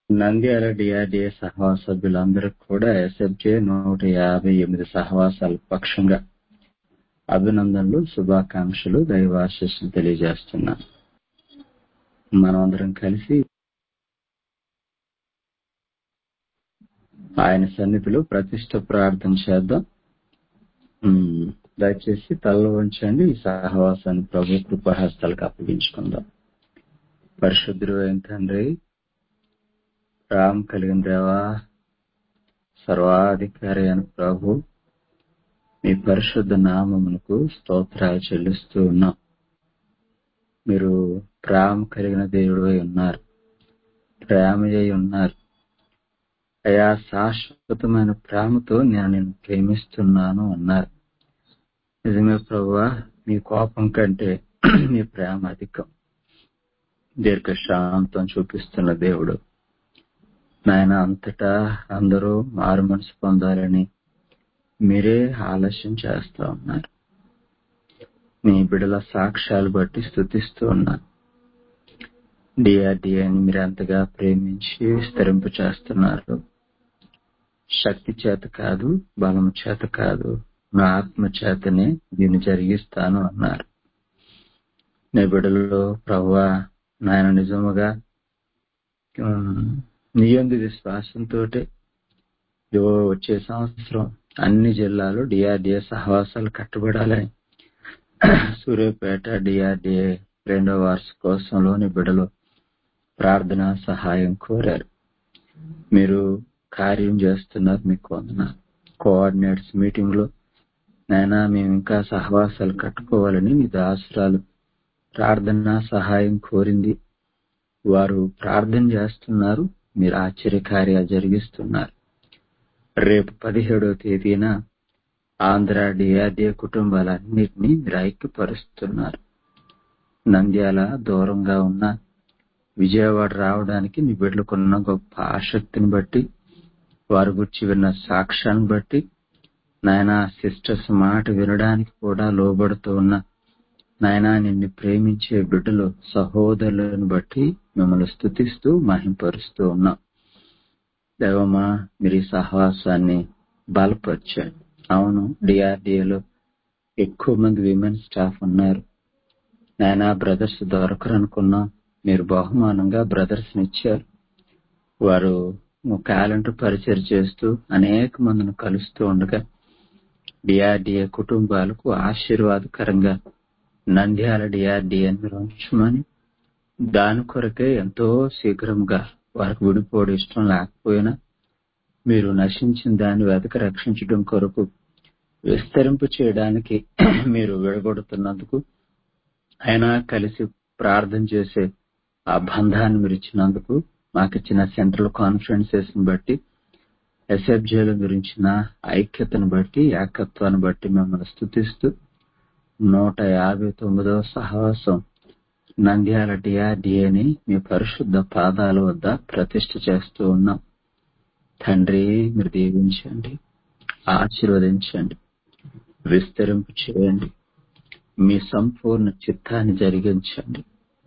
Nandyal DRDA సహవాస సభ్యులందరికీ కూడా SFJ నూట యాభై ఎనిమిది సహవాసాల పక్షంగా అభినందనలు శుభాకాంక్షలు దైవాశీస్సులు తెలియజేస్తున్నాను మనమందరం కలిసి ఆయన సన్నిధిలో ప్రతిష్ట ప్రార్థన చేద్దాం ఉమ్, దయచేసి తలలో ఉంచండి ఈ సహవాసాన్ని ప్రభు కృపాహస్తాలకు అప్పగించుకుందాం పరిశుద్ధుడు అయిన తండ్రి రామ్ కలిగిన దేవా సర్వాధికారి అయిన ప్రభు మీ పరిశుద్ధ నామమునకు స్తోత్రాలు చెల్లిస్తూ ఉన్నాం మీరు ప్రేమ కలిగిన దేవుడు అయి ఉన్నారు ప్రేమ అయి ఉన్నారు అయా శాశ్వతమైన ప్రేమతో నేను నిన్ను ప్రేమిస్తున్నాను అన్నారు నిజమే ప్రభువా మీ కోపం కంటే మీ ప్రేమ అధికం దీర్ఘశాంతం చూపిస్తున్న దేవుడు నాయన అంతటా అందరూ మారు మనసు పొందాలని మీరే ఆలస్యం చేస్తా ఉన్నారు మీ బిడల సాక్ష్యాలు బట్టి స్థుతిస్తూ ఉన్నాను డిఆర్డిఏని మీరు అంతగా ప్రేమించి విస్తరింపు చేస్తున్నారు శక్తి చేత కాదు బలం చేత కాదు నా ఆత్మ చేతనే దీన్ని జరిగిస్తాను అన్నారు నీ బిడలలో ప్రభువా నాయన నిజముగా ఉమ్, నీ యందు విశ్వాసంతో వచ్చే సంవత్సరం అన్ని జిల్లాలు డిఆర్డిఏ సహవాసాలు కట్టబడాలని సూర్యాపేట డిఆర్డిఏ రెండో వార్షికోత్సవంలోని బిడలు ప్రార్థన సహాయం కోరారు మీరు కార్యం చేస్తున్నారు మీకు వందనాలు కోఆర్డినేట్స్ మీటింగ్ లో నాయనా మేము ఇంకా సహవాసాలు కట్టుకోవాలని మీ దాసురాలు ప్రార్థన సహాయం కోరింది వారు ప్రార్థన చేస్తున్నారు మీరు ఆశ్చర్య కార్యాలు జరిగిస్తున్నారు రేపు పదిహేడవ తేదీన ఆంధ్ర డిఆర్డిఏ కుటుంబాలన్నింటినీ మీరు ఐక్యపరుస్తున్నారు నంద్యాల దూరంగా ఉన్న విజయవాడ రావడానికి మీ బిడ్డలకున్న గొప్ప ఆసక్తిని బట్టి వారి గురించి విన్న సాక్ష్యాన్ని బట్టి నాయన సిస్టర్స్ మాట వినడానికి కూడా లోబడుతూ ఉన్న నాయనా నిన్ను ప్రేమించే బిడ్డలు సహోదరులను బట్టి మిమ్మల్ని స్థుతిస్తూ మహింపరుస్తూ ఉన్నాం దేవమా మీరు ఈ సహవాసాన్ని బలపరిచారు అవును డిఆర్డిఏలో ఎక్కువ మంది విమెన్ స్టాఫ్ ఉన్నారు నాయనా బ్రదర్స్ దొరకరు అనుకున్నాం మీరు బహుమానంగా బ్రదర్స్ ఇచ్చారు వారు క్యాలెండర్ పరిచయం చేస్తూ అనేక మందిని కలుస్తూ ఉండగా డిఆర్డిఏ కుటుంబాలకు ఆశీర్వాదకరంగా నంద్యాల డిఆర్డిఏని మీరు ఉంచమని దాని కొరకే ఎంతో శీఘ్రంగా వారికి విడిపోవడం ఇష్టం లేకపోయినా మీరు నశించిన దాన్ని వెతక రక్షించడం కొరకు విస్తరింపు చేయడానికి మీరు విడగొడుతున్నందుకు అయినా కలిసి ప్రార్థన చేసే ఆ బంధాన్ని మీరు ఇచ్చినందుకు మాకు ఇచ్చిన సెంట్రల్ కాన్ఫరెన్సెస్ ని బట్టి ఎస్ఎఫ్జేల గురించిన ఐక్యతను బట్టి ఏకత్వాన్ని బట్టి మిమ్మల్ని స్థుతిస్తూ నూట యాభై తొమ్మిదవ సహవాసం నంద్యాల డిఆర్డిఏని మీ పరిశుద్ధ పాదాల వద్ద ప్రతిష్ఠ చేస్తూ ఉన్నాం తండ్రి మీరు దీవించండి ఆశీర్వదించండి విస్తరింపు చేయండి మీ సంపూర్ణ చిత్తాన్ని జరిగించండి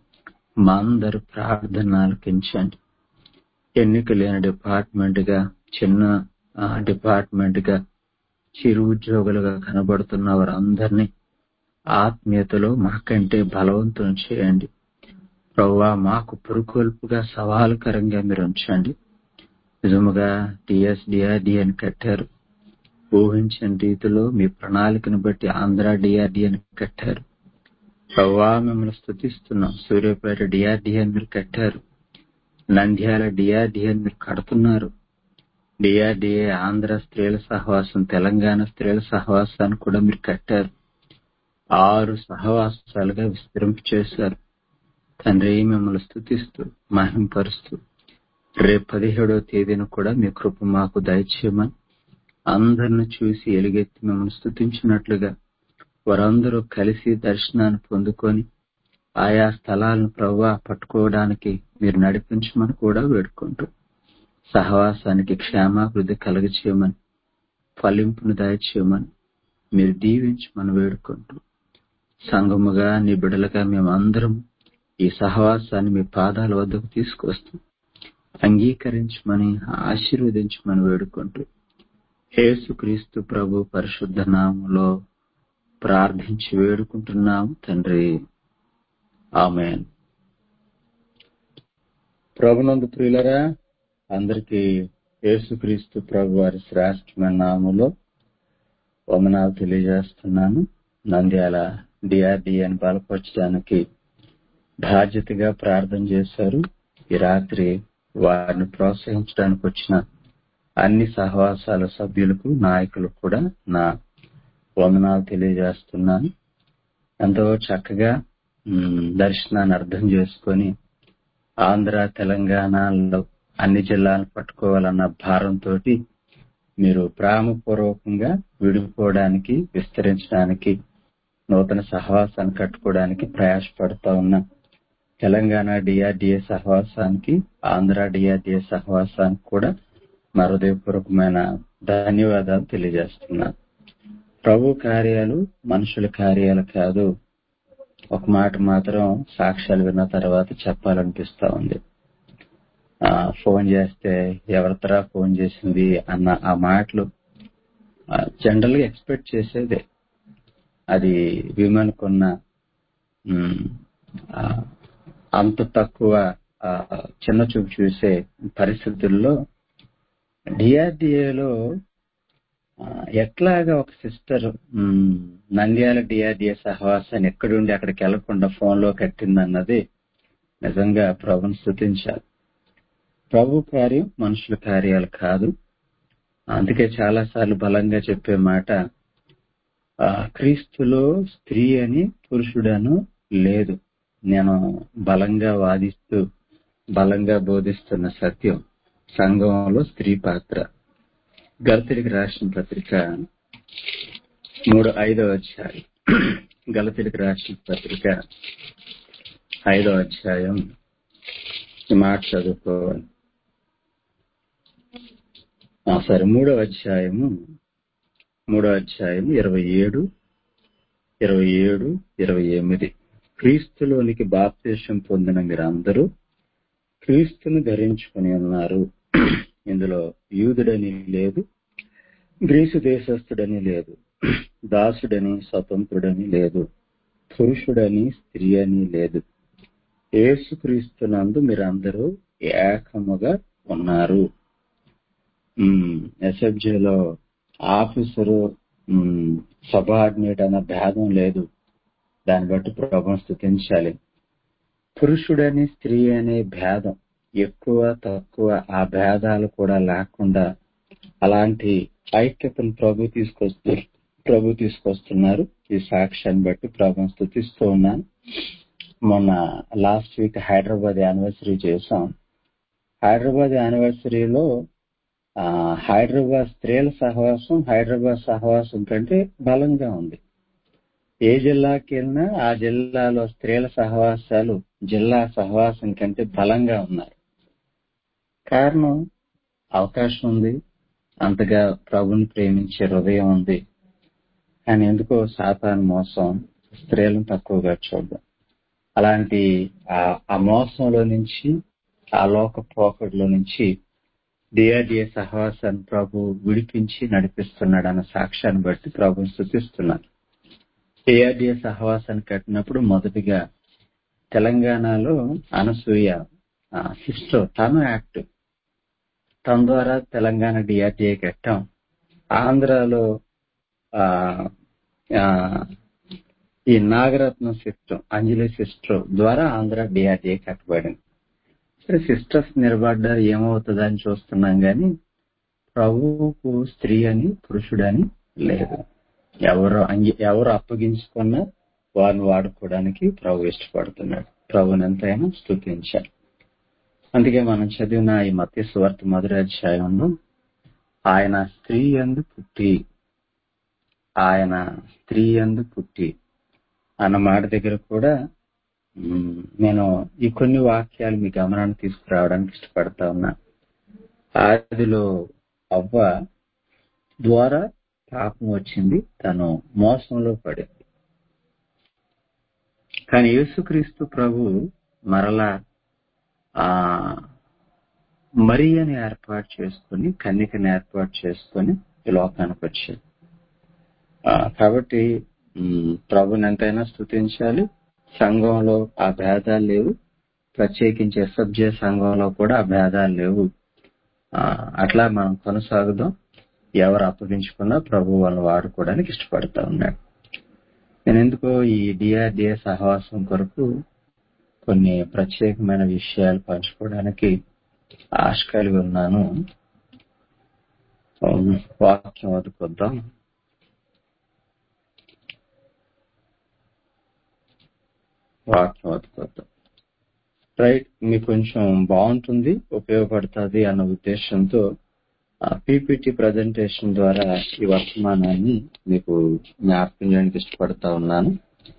మా అందరి ప్రార్థన ఆలకించండి ఎన్నిక లేని డిపార్ట్మెంట్ గా చిన్న ఆ, డిపార్ట్మెంట్ గా చిరు ఉద్యోగులుగా కనబడుతున్న వారందరినీ ఆత్మీయతలో మాకంటే బలవంతం చేయండి ప్రవ్వా మాకు పురుకొల్పుగా సవాలుకరంగా మీరు ఉంచండి నిజముగా టిఎస్డిఆర్డి అని కట్టారు ఊహించిన రీతిలో మీ ప్రణాళికను బట్టి ఆంధ్ర డిఆర్డి అని కట్టారు ప్రవ్వా మిమ్మల్ని స్థుతిస్తున్నాం సూర్యాపేట డిఆర్డి అని మీరు కట్టారు నంద్యాల డిఆర్డి అని మీరు కడుతున్నారు డిఆర్డిఏ ఆంధ్ర స్త్రీల సహవాసం తెలంగాణ స్త్రీల సహవాసాన్ని కూడా మీరు కట్టారు ఆరు సహవాసాలుగా విస్తరింపు చేశారు తండ్రి మిమ్మల్ని స్థుతిస్తూ మహింపరుస్తూ రేపు పదిహేడవ తేదీన కూడా మీ కృప మాకు దయచేయమని అందరిని చూసి ఎలుగెత్తి మిమ్మల్ని స్థుతించినట్లుగా వారందరూ కలిసి దర్శనాన్ని పొందుకొని ఆయా స్థలాలను ప్రవ్వా పట్టుకోవడానికి మీరు నడిపించమని కూడా వేడుకుంటూ సహవాసానికి క్షేమాభివృద్ధి కలగచేయమని ఫలింపును దయచేయమని మీరు దీవించమని వేడుకుంటూ సంఘముగా నీ బిడలుగా మేమందరం ఈ సహవాసాన్ని మీ పాదాల వద్దకు తీసుకొస్తూ అంగీకరించమని ఆశీర్వదించమని వేడుకుంటూ యేసుక్రీస్తు ప్రభు పరిశుద్ధ నామంలో ప్రార్థించి వేడుకుంటున్నాము తండ్రి ఆమెన్ ప్రభునందు ప్రియులరా అందరికీ యేసుక్రీస్తు ప్రభు వారి శ్రేష్టమైన నామంలో వందనాలు తెలియజేస్తున్నాను నంద్యాల డిఆర్డిఎన్ బలపరచడానికి బాధ్యతగా ప్రార్థన చేశారు ఈ రాత్రి వారిని ప్రోత్సహించడానికి వచ్చిన అన్ని సహవాసాల సభ్యులకు నాయకులకు కూడా నా వందనాలు తెలియజేస్తున్నాను ఎంతో చక్కగా ఉమ్, దర్శనాన్ని అర్థం చేసుకొని ఆంధ్ర తెలంగాణలో అన్ని జిల్లాలను పట్టుకోవాలన్న భారంతో మీరు ప్రేమపూర్వకంగా విడిపోవడానికి విస్తరించడానికి నూతన సహవాసాన్ని కట్టుకోవడానికి ప్రయాసపడతా ఉన్న తెలంగాణ డిఆర్డిఏ సహవాసానికి ఆంధ్ర డిఆర్డిఏ సహవాసానికి కూడా నా హృదయపూర్వకమైన ధన్యవాదాలు తెలియజేస్తున్నాను ప్రభు కార్యాలు మనుషుల కార్యాలు కాదు ఒక మాట మాత్రం సాక్ష్యాలు విన్న తర్వాత చెప్పాలనిపిస్తా ఉంది ఆ ఫోన్ చేస్తే ఎవరితరా ఫోన్ చేసింది అన్న ఆ మాటలు జనరల్ గా ఎక్స్పెక్ట్ చేసేదే అది విమానుకున్న ఉమ్, ఆ, అంత తక్కువ ఆ, చిన్న చూపు చూసే పరిస్థితుల్లో డిఆర్డిఏలో ఎట్లాగా ఒక సిస్టర్ నంద్యాల డిఆర్డిఏ సహవాసాన్ని ఎక్కడుండి అక్కడికి వెళ్లకుండా ఫోన్ లో కట్టిందన్నది నిజంగా ప్రభుని స్థుతించాలి ప్రభు కార్యం మనుషుల కార్యాలు కాదు అందుకే చాలా సార్లు బలంగా చెప్పే మాట ఆ, క్రీస్తులో స్త్రీ అని పురుషుడను లేదు నేను బలంగా వాదిస్తూ బలంగా బోధిస్తున్న సత్యం సంఘంలో స్త్రీ పాత్ర గలతిడికి రాసిన పత్రిక మూడు ఐదో అధ్యాయం గలతిడికి రాసిన పత్రిక ఐదో అధ్యాయం ఈ మాట చదువుకోవాలి ఆ, సరే మూడో అధ్యాయము మూడో అధ్యాయం ఇరవై ఏడు ఇరవై ఏడు ఇరవై ఎనిమిది క్రీస్తులోనికి బాప్తీసం పొందిన మీరందరూ క్రీస్తును ధరించుకుని ఉన్నారు ఇందులో యూదుడని లేదు గ్రీసు దేశస్థుడని లేదు దాసుడని స్వతంత్రుడని లేదు పురుషుడని స్త్రీ అని లేదు యేసుక్రీస్తునందు మీరందరూ ఏకముగా ఉన్నారు ఎస్ఎఫ్జేలో ఆఫీసరు సబార్డినేట్ అన్న భేదం లేదు దాన్ని బట్టి ప్రభావం స్థుతించాలి పురుషుడని స్త్రీ అనే భేదం ఎక్కువ తక్కువ ఆ భేదాలు కూడా లేకుండా అలాంటి ఐక్యతను ప్రభు తీసుకొస్తూ ప్రభు తీసుకొస్తున్నారు ఈ సాక్ష్యాన్ని బట్టి ప్రభు స్థుతిస్తూ ఉన్నాను మొన్న లాస్ట్ వీక్ హైదరాబాద్ యానివర్సరీ చేసాం హైదరాబాద్ యానివర్సరీలో ఆ, హైదరాబాద్ స్త్రీల సహవాసం హైదరాబాద్ సహవాసం కంటే బలంగా ఉంది ఏ జిల్లాకి వెళ్ళినా ఆ జిల్లాలో స్త్రీల సహవాసాలు జిల్లా సహవాసం కంటే బలంగా ఉన్నారు కారణం అవకాశం ఉంది అంతగా ప్రభుని ప్రేమించే హృదయం ఉంది కానీ ఎందుకో సాతాను మోసం స్త్రీలను తక్కువగా చూడడం అలాంటి ఆ- ఆ మోసంలో నుంచి ఆ లోక పోకడలో నుంచి డిఆర్డిఏ సహవాసాన్ని ప్రభు విడిపించి నడిపిస్తున్నాడు అన్న సాక్ష్యాన్ని బట్టి ప్రభుని స్థుతిస్తున్నారు డిఆర్డిఏ సహవాసాన్ని కట్టినప్పుడు మొదటిగా తెలంగాణలో అనసూయ సిస్టర్ తను యాక్టివ్ తన ద్వారా తెలంగాణ డిఆర్డిఏ కట్టాం ఆంధ్రాలో ఆ, ఆ, ఈ నాగరత్నం సిస్టమ్ అంజలి సిస్టర్ ద్వారా ఆంధ్ర డిఆర్డిఏ కట్టబడింది సరే సిస్టర్స్ నిలబడ్డారు ఏమవుతుందని అని చూస్తున్నాం గాని ప్రభువుకు స్త్రీ అని పురుషుడని లేదు ఎవరు అంగి ఎవరు అప్పగించుకున్నా వారిని వాడుకోవడానికి ప్రభు ఇష్టపడుతున్నాడు ప్రభుని ఎంతైనా స్థుతించాలి అందుకే మనం చదివిన ఈ మత్య సువార్త మొదటి అధ్యాయంలో ఆయన స్త్రీ ఎందు పుట్టి ఆయన స్త్రీ ఎందు పుట్టి అన్న మాట దగ్గర కూడా మ్, నేను ఈ కొన్ని వాక్యాలు మీ గమనాన్ని తీసుకురావడానికి ఇష్టపడతా ఉన్నా ఆదిలో అవ్వ ద్వారా పాపం వచ్చింది తను మోసంలో పడింది కానీ యేసుక్రీస్తు ప్రభు మరలా ఆ మరియని ఏర్పాటు చేసుకుని కన్యకని ఏర్పాటు చేసుకుని ఈ లోకానికి వచ్చాడు ఆ, కాబట్టి ఉమ్, ప్రభుని ఎంతైనా స్థుతించాలి సంఘంలో ఆ భేదాలు లేవు ప్రత్యేకించి ఎస్ఎఫ్జే సంఘంలో కూడా ఆ భేదాలు లేవు ఆ, అట్లా మనం కొనసాగుదాం ఎవరు అప్పగించుకున్నా ప్రభు వాళ్ళని వాడుకోవడానికి ఇష్టపడతా ఉన్నాడు నేను ఎందుకో ఈ డిఆర్డిఏ సహవాసం కొరకు కొన్ని ప్రత్యేకమైన విషయాలు పంచుకోవడానికి ఆశ కలిగి ఉన్నాను ఉమ్, వాక్యం వదుకొద్దాం వాక్యం వదుకొద్దాం రైట్ మీకు కొంచెం బాగుంటుంది ఉపయోగపడుతుంది అన్న ఉద్దేశంతో పీపీటీ ప్రజెంటేషన్ ద్వారా ఈ వర్తమానాన్ని మీకు జ్ఞాపకం చేయడానికి ఇష్టపడతా ఉన్నాను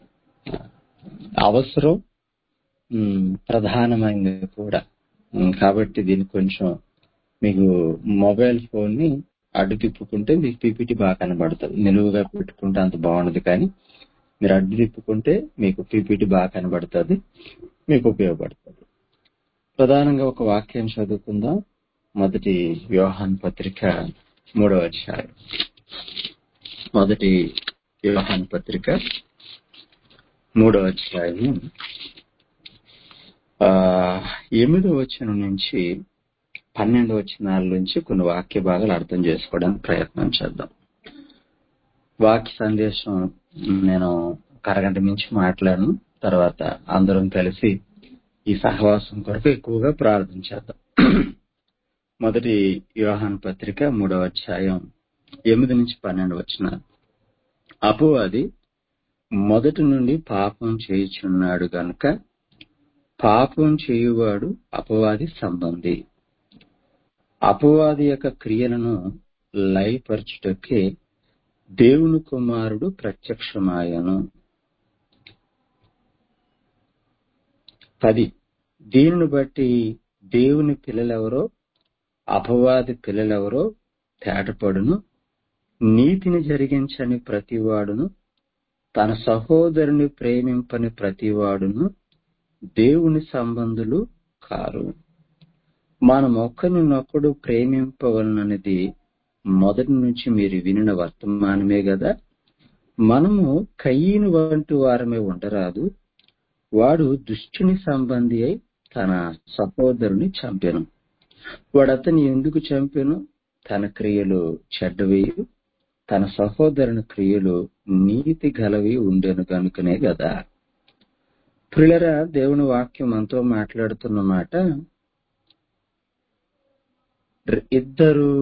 అవసరం ఉమ్, ప్రధానమైనది కూడా ఉమ్, కాబట్టి దీన్ని కొంచెం మీకు మొబైల్ ఫోన్ ని అడ్డు తిప్పుకుంటే మీకు పీపీటీ బాగా కనబడుతుంది నిలువుగా పెట్టుకుంటే అంత బాగుండదు కానీ మీరు అడ్డు తిప్పుకుంటే మీకు పీపీటీ బాగా కనబడుతుంది మీకు ఉపయోగపడుతుంది ప్రధానంగా ఒక వాక్యం చదువుకుందాం మొదటి వ్యవహాన్ పత్రిక మూడవ అధ్యాయం మొదటి వ్యవహాన్ పత్రిక మూడవ అధ్యాయం ఆ, ఎనిమిదో వచనం నుంచి పన్నెండు వచనాల నుంచి కొన్ని వాక్య భాగాలు అర్థం చేసుకోవడానికి ప్రయత్నం చేద్దాం వాక్య సందేశం నేను ఒక అరగంట మించి మాట్లాడను తర్వాత అందరం కలిసి ఈ సహవాసం కొరకు ఎక్కువగా ప్రార్థన చేద్దాం మొదటి యోహాన్ పత్రిక మూడవ అధ్యాయం ఎనిమిది నుంచి పన్నెండు వచ్చిన అపవాది మొదటి నుండి పాపం చేయుచున్నాడు గనుక పాపం చేయువాడు అపవాది సంబంధి అపవాది యొక్క క్రియలను లయపరచుటకే దేవుని కుమారుడు ప్రత్యక్షమాయను పది దీనిని బట్టి దేవుని పిల్లలెవరో అపవాది పిల్లలెవరో తేటపడును నీతిని జరిగించని ప్రతివాడును తన సహోదరుని ప్రేమింపని ప్రతివాడును దేవుని సంబంధులు కారు మనం ఒకరినొకడు ప్రేమింపవలనది మొదటి నుంచి మీరు వినిన వర్తమానమే కదా మనము కయ్యను వంటి వారమే ఉండరాదు వాడు దుష్టుని సంబంధి అయి తన సహోదరుని చంపెను వాడు అతని ఎందుకు చంపెను తన క్రియలు చెడ్డవేయు తన సహోదరుని క్రియలు నీతి గలవి ఉండెను కనుకనే కదా ప్రిలరా దేవుని వాక్యం మనతో మాట్లాడుతున్న మాట ఇద్దరు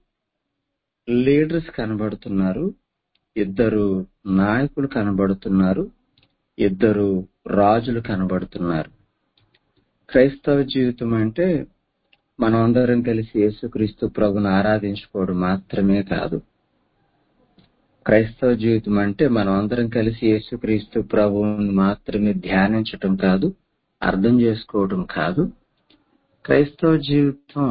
లీడర్స్ కనబడుతున్నారు ఇద్దరు నాయకులు కనబడుతున్నారు ఇద్దరు రాజులు కనబడుతున్నారు క్రైస్తవ జీవితం అంటే మనం అందరం కలిసి యేసుక్రీస్తు ప్రభుని ఆరాధించుకోవడం మాత్రమే కాదు క్రైస్తవ జీవితం అంటే మనం అందరం కలిసి యేసుక్రీస్తు ప్రభువుని మాత్రమే ధ్యానించటం కాదు అర్థం చేసుకోవడం కాదు క్రైస్తవ జీవితం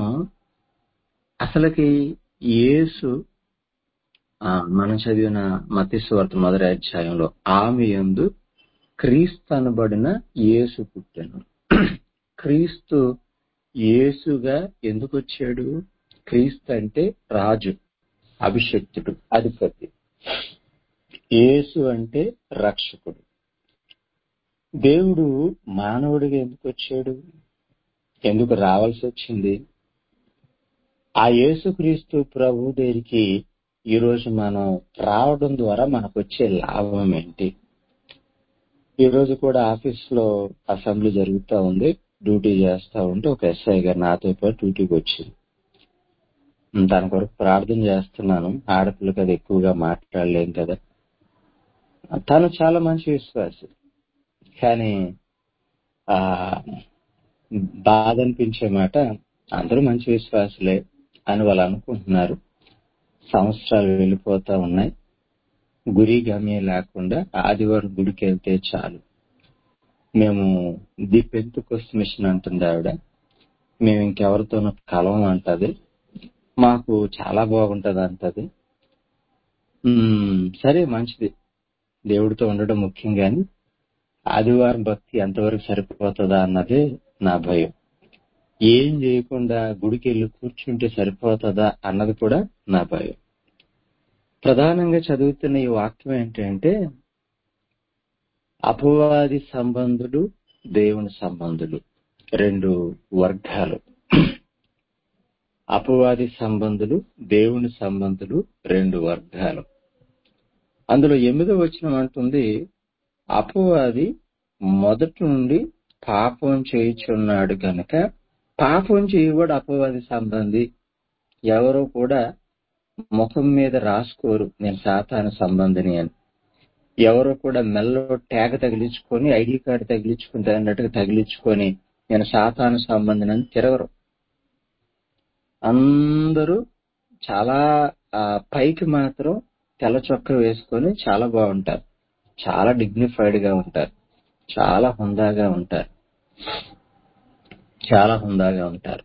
అసలుకి యేసు ఆ, మనం చదివిన మతీశ్వార్త మొదటి అధ్యాయంలో ఆమె యందు క్రీస్తు అనబడిన యేసు పుట్టాను క్రీస్తు యేసుగా ఎందుకు వచ్చాడు క్రీస్తు అంటే రాజు అభిషక్తుడు అధిపతి యేసు అంటే రక్షకుడు దేవుడు మానవుడిగా ఎందుకు వచ్చాడు ఎందుకు రావాల్సి వచ్చింది ఆ యేసుక్రీస్తు ప్రభు దగ్గరికి ఈ రోజు మనం రావడం ద్వారా మనకు వచ్చే లాభం ఏంటి ఈ రోజు కూడా ఆఫీస్ లో అసెంబ్లీ జరుగుతూ ఉంది డ్యూటీ చేస్తా ఉంటే ఒక ఎస్ఐ గారు నాతో పాటు డ్యూటీకి వచ్చింది దాని కొరకు ప్రార్థన చేస్తున్నాను ఆడపిల్లకి అది ఎక్కువగా మాట్లాడలేం కదా తను చాలా మంచి విశ్వాసి కానీ ఆ బాధ అనిపించే మాట అందరూ మంచి విశ్వాసులే అని వాళ్ళు అనుకుంటున్నారు సంవత్సరాలు వెళ్ళిపోతా ఉన్నాయి గురి గమ్యం లేకుండా ఆదివారం గుడికి వెళ్తే చాలు మేము ది పెంతుకొస్తు మిషన్ అంటుంది ఆవిడ మేము ఇంకెవరితోనూ కలవం అంటది మాకు చాలా బాగుంటది అంటది ఉమ్, సరే మంచిది దేవుడితో ఉండడం ముఖ్యం గాని ఆదివారం భక్తి ఎంతవరకు సరిపోతుందా అన్నదే నా భయం ఏం చేయకుండా గుడికి వెళ్ళి కూర్చుంటే సరిపోతుందా అన్నది కూడా నా భయం ప్రధానంగా చదువుతున్న ఈ వాక్యం ఏంటంటే అపవాది సంబంధులు దేవుని సంబంధులు రెండు వర్గాలు అపవాది సంబంధులు దేవుని సంబంధులు రెండు వర్గాలు అందులో ఎనిమిదో వచనం అంటుంది అపవాది మొదటి నుండి పాపం చేయుచున్నాడు గనక పాపం చేయవాడు అపవాది సంబంధి ఎవరో కూడా ముఖం మీద రాసుకోరు నేను సాతాను సంబంధిని అని ఎవరో కూడా మెల్లో ట్యాగ్ తగిలించుకొని ఐడి కార్డు తగిలించుకుని అన్నట్టుగా తగిలించుకొని నేను సాతాను సంబంధిని అని తిరగరు అందరూ చాలా ఆ, పైకి మాత్రం తెల్ల చొక్క వేసుకొని చాలా బాగుంటారు చాలా డిగ్నిఫైడ్ గా ఉంటారు చాలా హుందాగా ఉంటారు చాలా హుందాగా ఉంటారు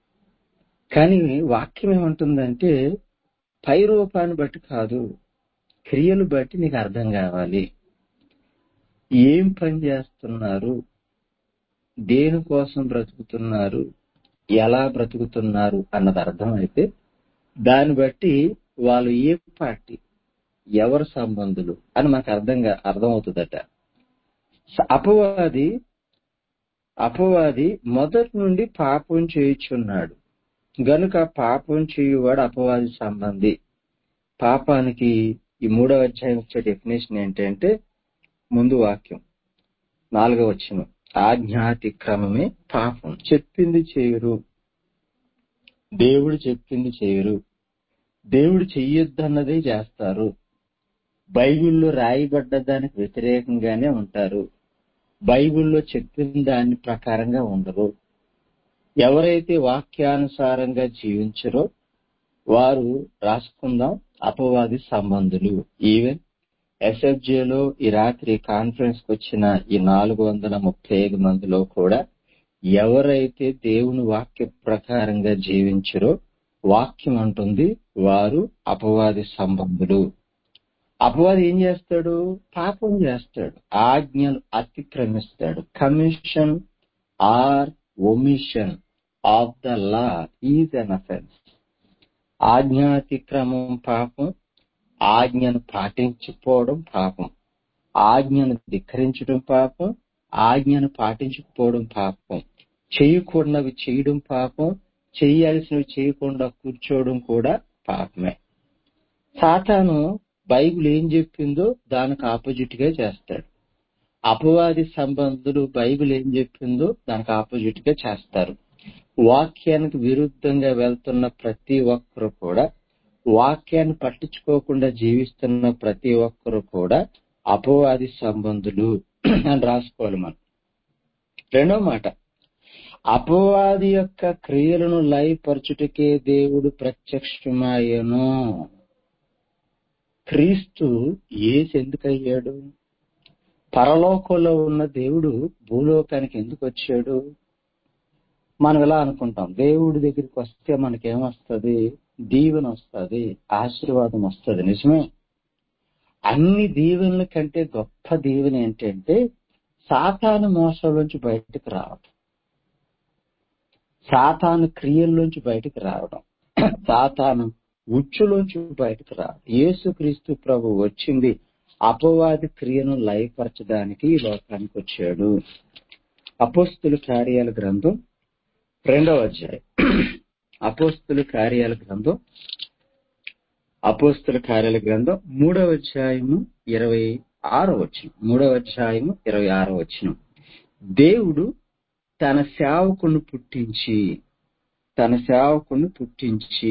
కానీ వాక్యం ఏమంటుందంటే పై రూపాన్ని బట్టి కాదు క్రియలు బట్టి నీకు అర్థం కావాలి ఏం పని చేస్తున్నారు దేనికోసం బ్రతుకుతున్నారు ఎలా బ్రతుకుతున్నారు అన్నది అర్థమైతే దాన్ని బట్టి వాళ్ళు ఏ పార్టీ ఎవరు సంబంధులు అని మనకు అర్థంగా అర్థమవుతుందట స- అపవాది అపవాది మొదటి నుండి పాపం చేయుచున్నాడు గనుక పాపం చేయువాడు అపవాది సంబంధి పాపానికి ఈ మూడవ అధ్యాయం ఇచ్చే డెఫినేషన్ ఏంటంటే ముందు వాక్యం నాలుగవ వచ్చిన ఆజ్ఞాతిక్రమమే పాపం చెప్పింది చేయరు దేవుడు చెప్పింది చేయరు దేవుడు చెయ్యొద్దన్నదే చేస్తారు బైబిల్లో రాయబడ్డ దానికి వ్యతిరేకంగానే ఉంటారు బైబిల్లో చెప్పిన దాని ప్రకారంగా ఉండరు ఎవరైతే వాక్యానుసారంగా జీవించరో వారు రాసుకుందాం అపవాది సంబంధులు ఈవెన్ ఎస్ఎఫ్జేలో ఈ రాత్రి కాన్ఫరెన్స్ కు వచ్చిన ఈ నాలుగు వందల ముప్పై ఐదు మందిలో కూడా ఎవరైతే దేవుని వాక్య ప్రకారంగా జీవించరో వాక్యం అంటుంది వారు అపవాది సంబంధులు అపవాది ఏం చేస్తాడు పాపం చేస్తాడు ఆజ్ఞలు అతిక్రమిస్తాడు commission or omission of the law is an offence ఆజ్ఞాతిక్రమం పాపం ఆజ్ఞను పాటించకపోవడం పాపం ఆజ్ఞను ధిక్కరించడం పాపం ఆజ్ఞను పాటించకపోవడం పాపం చేయకూడనివి చేయడం పాపం చేయాల్సినవి చేయకుండా కూర్చోవడం కూడా పాపమే సాతాను బైబిల్ ఏం చెప్పిందో దానికి ఆపోజిట్ గా చేస్తాడు అపవాది సంబంధులు బైబిల్ ఏం చెప్పిందో దానికి ఆపోజిట్ గా చేస్తారు వాక్యానికి విరుద్ధంగా వెళ్తున్న ప్రతి ఒక్కరు కూడా వాక్యాన్ని పట్టించుకోకుండా జీవిస్తున్న ప్రతి ఒక్కరు కూడా అపవాది సంబంధులు అని రాసుకోవాలి మనం రెండో మాట అపవాది యొక్క క్రియలను లయపరచుటకే దేవుడు ప్రత్యక్షమాయను క్రీస్తు ఏసు ఎందుకయ్యాడు పరలోకంలో ఉన్న దేవుడు భూలోకానికి ఎందుకు వచ్చాడు మనం ఇలా అనుకుంటాం దేవుడి దగ్గరికి వస్తే మనకేమొస్తుంది దీవెన వస్తుంది ఆశీర్వాదం వస్తుంది నిజమే అన్ని దీవెనల కంటే గొప్ప దీవెన ఏంటంటే సాతాను మోసంలోంచి బయటకు రావడం సాతాను క్రియల్లోంచి బయటకు రావడం సాతాను ఉచ్చులోంచి బయటకు రావడం యేసుక్రీస్తు ప్రభు వచ్చింది అపవాది క్రియను లయపరచడానికి ఈ లోకానికి వచ్చాడు అపోస్తుల కార్యాల గ్రంథం రెండవ అధ్యాయం అపోస్తుల కార్యాల గ్రంథం అపోస్తుల కార్యాల గ్రంథం మూడవ అధ్యాయము ఇరవై ఆరో వచ్చిన మూడవ అధ్యాయము ఇరవై ఆరో వచ్చిన దేవుడు తన సేవకుని పుట్టించి తన సేవకుని పుట్టించి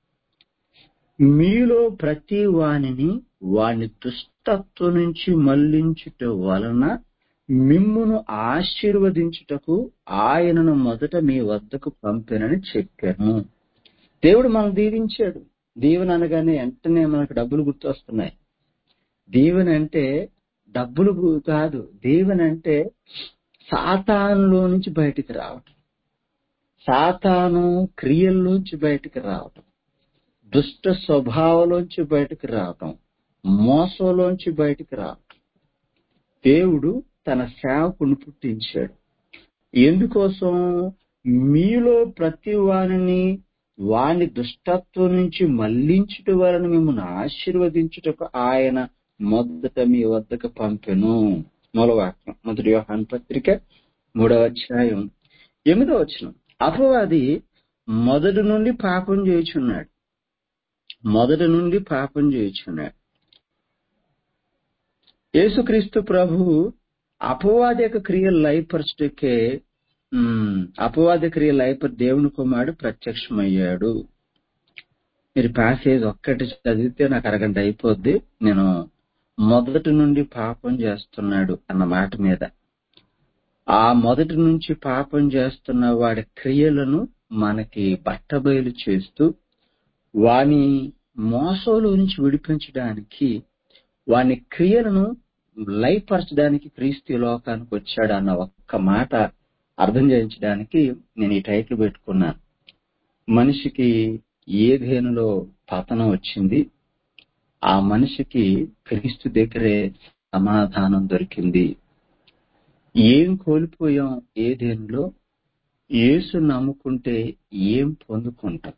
మీలో ప్రతి వానిని వాని దుష్టత్వం నుంచి మళ్లించుట వలన మిమ్మును ఆశీర్వదించుటకు ఆయనను మొదట మీ వద్దకు పంపినని చెప్పాను దేవుడు మనం దీవించాడు దీవెన అనగానే వెంటనే మనకు డబ్బులు గుర్తొస్తున్నాయి దీవెన అంటే డబ్బులు గు- కాదు దీవెన అంటే సాతానులో నుంచి బయటికి రావటం సాతాను క్రియల్లోంచి బయటికి రావటం దుష్ట స్వభావంలోంచి బయటికి రావటం మోసంలోంచి బయటికి రావటం దేవుడు తన సేవకుని పుట్టించాడు ఎందుకోసం మీలో ప్రతి వారిని వాని దుష్టత్వం నుంచి మళ్లించుట వలన మిమ్మల్ని ఆశీర్వదించుటకు ఆయన మొదట మీ వద్దకు పంపెను మూలవాక్యం మొదటి యోహాన్ పత్రిక మూడవ అధ్యాయం ఎనిమిదవ వచనం అపవాది మొదటి నుండి పాపం చేయుచున్నాడు మొదటి నుండి పాపం చేయుచున్నాడు యేసుక్రీస్తు ప్రభు అపవాది యొక్క క్రియలు లయపరచుటకే ఉమ్, అపవాది క్రియలు లయపర దేవుని కుమారుడు ప్రత్యక్షమయ్యాడు మీరు ప్యాసేజ్ ఒక్కటి చదివితే నాకు అరగంట అయిపోద్ది నేను మొదటి నుండి పాపం చేస్తున్నాడు అన్న మాట మీద ఆ మొదటి నుంచి పాపం చేస్తున్న వాడి క్రియలను మనకి బట్టబయలు చేస్తూ వాని మోసంలో నుంచి విడిపించడానికి వాని క్రియలను లయపరచడానికి క్రీస్తు ఈ లోకానికి వచ్చాడు అన్న ఒక్క మాట అర్థం చేయించడానికి నేను ఈ టైటిల్ పెట్టుకున్నాను మనిషికి ఏదేనులో పతనం వచ్చింది ఆ మనిషికి క్రీస్తు దగ్గరే సమాధానం దొరికింది ఏం కోల్పోయాం ఏదేనులో యేసు నమ్ముకుంటే ఏం పొందుకుంటాం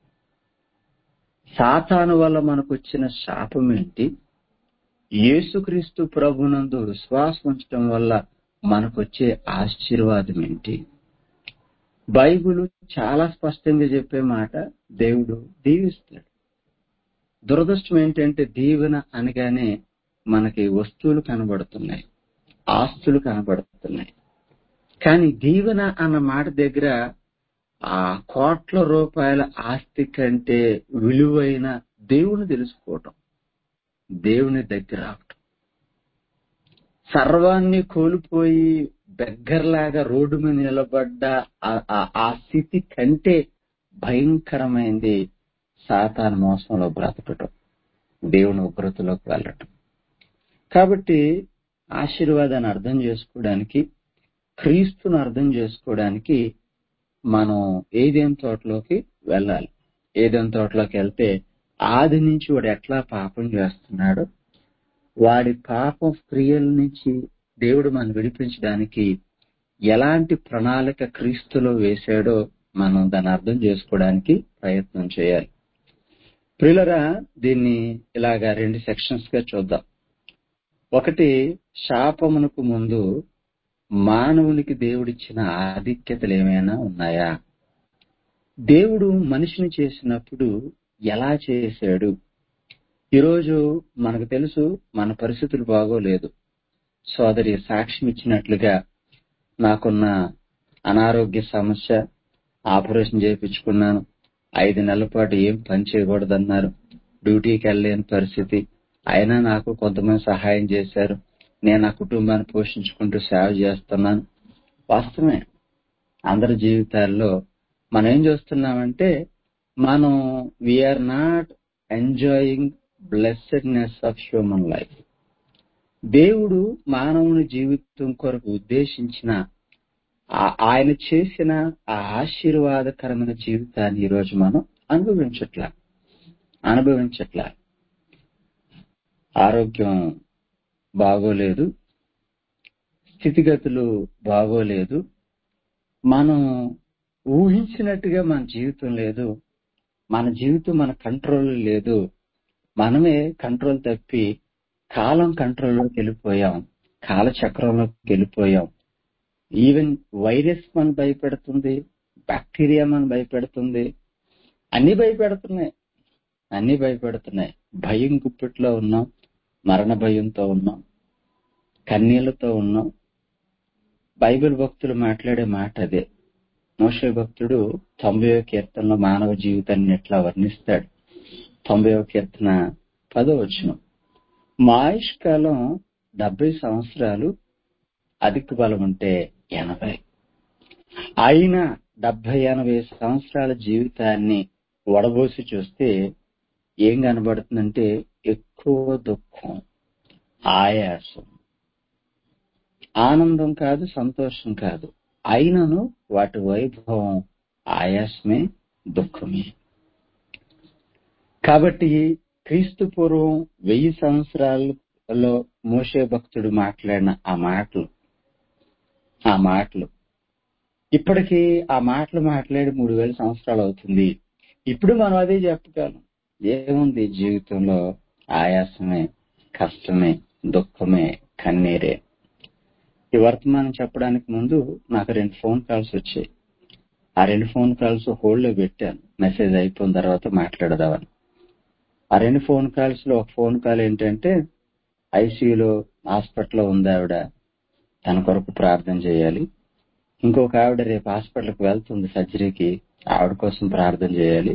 సాతాను వల్ల మనకు వచ్చిన శాపం ఏంటి యేసుక్రీస్తు ప్రభునందు విశ్వాసం ఉంచడం వల్ల మనకొచ్చే ఆశీర్వాదం ఏంటి బైబిల్ చాలా స్పష్టంగా చెప్పే మాట దేవుడు దీవిస్తాడు దురదృష్టం ఏంటంటే దీవెన అనగానే మనకి వస్తువులు కనబడుతున్నాయి ఆస్తులు కనబడుతున్నాయి కానీ దీవెన అన్న మాట దగ్గర ఆ కోట్ల రూపాయల ఆస్తి కంటే విలువైన దేవుని తెలుసుకోవటం దేవుని దగ్గర రావటం సర్వాన్ని కోల్పోయి బెగ్గర్లాగా రోడ్డు మీద నిలబడ్డ ఆ- ఆ- ఆ స్థితి కంటే భయంకరమైంది సాతాన్ మోసంలో బ్రతకటం దేవుని ఉగ్రతలోకి వెళ్ళటం కాబట్టి ఆశీర్వాదాన్ని అర్థం చేసుకోవడానికి క్రీస్తును అర్థం చేసుకోవడానికి మనం ఏదేం తోటలోకి వెళ్ళాలి ఏదేం తోటలోకి వెళ్తే ఆది నుంచి వాడు ఎట్లా పాపం చేస్తున్నాడో వాడి పాపం క్రియల నుంచి దేవుడు మనం విడిపించడానికి ఎలాంటి ప్రణాళిక క్రీస్తులో వేశాడో మనం దాన్ని అర్థం చేసుకోవడానికి ప్రయత్నం చేయాలి ప్రియులరా దీన్ని ఇలాగా రెండు సెక్షన్స్ గా చూద్దాం ఒకటి శాపమునకు ముందు మానవునికి దేవుడిచ్చిన ఆధిక్యతలు ఏమైనా ఉన్నాయా దేవుడు మనిషిని చేసినప్పుడు ఎలా చేశాడు ఈరోజు మనకు తెలుసు మన పరిస్థితులు బాగోలేదు సోదరి సాక్ష్యం ఇచ్చినట్లుగా నాకున్న అనారోగ్య సమస్య ఆపరేషన్ చేయించుకున్నాను ఐదు నెలల పాటు ఏం పని చేయకూడదన్నారు డ్యూటీకి వెళ్ళలేని పరిస్థితి అయినా నాకు కొంతమంది సహాయం చేశారు నేను నా కుటుంబాన్ని పోషించుకుంటూ సేవ చేస్తున్నాను వాస్తవమే అందరి జీవితాల్లో మనం ఏం చేస్తున్నామంటే మనం we are not enjoying blessedness of human life దేవుడు మానవుని జీవితం కొరకు ఉద్దేశించిన ఆ- ఆయన చేసిన ఆ ఆశీర్వాదకరమైన జీవితాన్ని ఈరోజు మనం అనుభవించట్లా అనుభవించట్లా ఆరోగ్యం బాగోలేదు స్థితిగతులు బాగోలేదు మనం ఊహించినట్టుగా మన జీవితం లేదు మన జీవితం మన కంట్రోల్ లేదు మనమే కంట్రోల్ తప్పి కాలం కంట్రోల్లోకి వెళ్ళిపోయాం కాలచక్రంలోకి వెళ్ళిపోయాం ఈవెన్ వైరస్ మన భయపెడుతుంది బ్యాక్టీరియా మన భయపెడుతుంది అన్ని భయపెడుతున్నాయి అన్ని భయపెడుతున్నాయి భయం గుప్పిట్లో ఉన్నాం మరణ భయంతో ఉన్నాం కన్నీళ్లతో ఉన్నాం బైబిల్ భక్తులు మాట్లాడే మాట అదే మోషే భక్తుడు తొంభైవ కీర్తనలో మానవ జీవితాన్ని ఎట్లా వర్ణిస్తాడు తొంభైవ కీర్తన పదో వచనం మా ఆయుష్కాలం డెబ్బై సంవత్సరాలు అధిక బలం ఉంటే ఎనభై అయినా డెబ్బై ఎనభై సంవత్సరాల జీవితాన్ని వడబోసి చూస్తే ఏం కనబడుతుందంటే ఎక్కువ దుఃఖం ఆయాసం ఆనందం కాదు సంతోషం కాదు అయినను వాటి వైభవం ఆయాసమే దుఃఖమే కాబట్టి క్రీస్తు పూర్వం వెయ్యి సంవత్సరాలలో మోషే భక్తుడు మాట్లాడిన ఆ మాటలు ఆ మాటలు ఇప్పటికీ ఆ మాటలు మాట్లాడి మూడు వేల సంవత్సరాలు అవుతుంది ఇప్పుడు మనం అదే చెప్పగలం ఏముంది జీవితంలో ఆయాసమే కష్టమే దుఃఖమే కన్నీరే ఈ వర్తమానం చెప్పడానికి ముందు నాకు రెండు ఫోన్ కాల్స్ వచ్చాయి ఆ రెండు ఫోన్ కాల్స్ హోల్డ్ లో పెట్టాను మెసేజ్ అయిపోయిన తర్వాత మాట్లాడదామని ఆ రెండు ఫోన్ కాల్స్ లో ఒక ఫోన్ కాల్ ఏంటంటే ఐసీయూలో హాస్పిటల్లో ఉంది ఆవిడ తన కొరకు ప్రార్థన చేయాలి ఇంకొక ఆవిడ రేపు హాస్పిటల్కి వెళ్తుంది సర్జరీకి ఆవిడ కోసం ప్రార్థన చేయాలి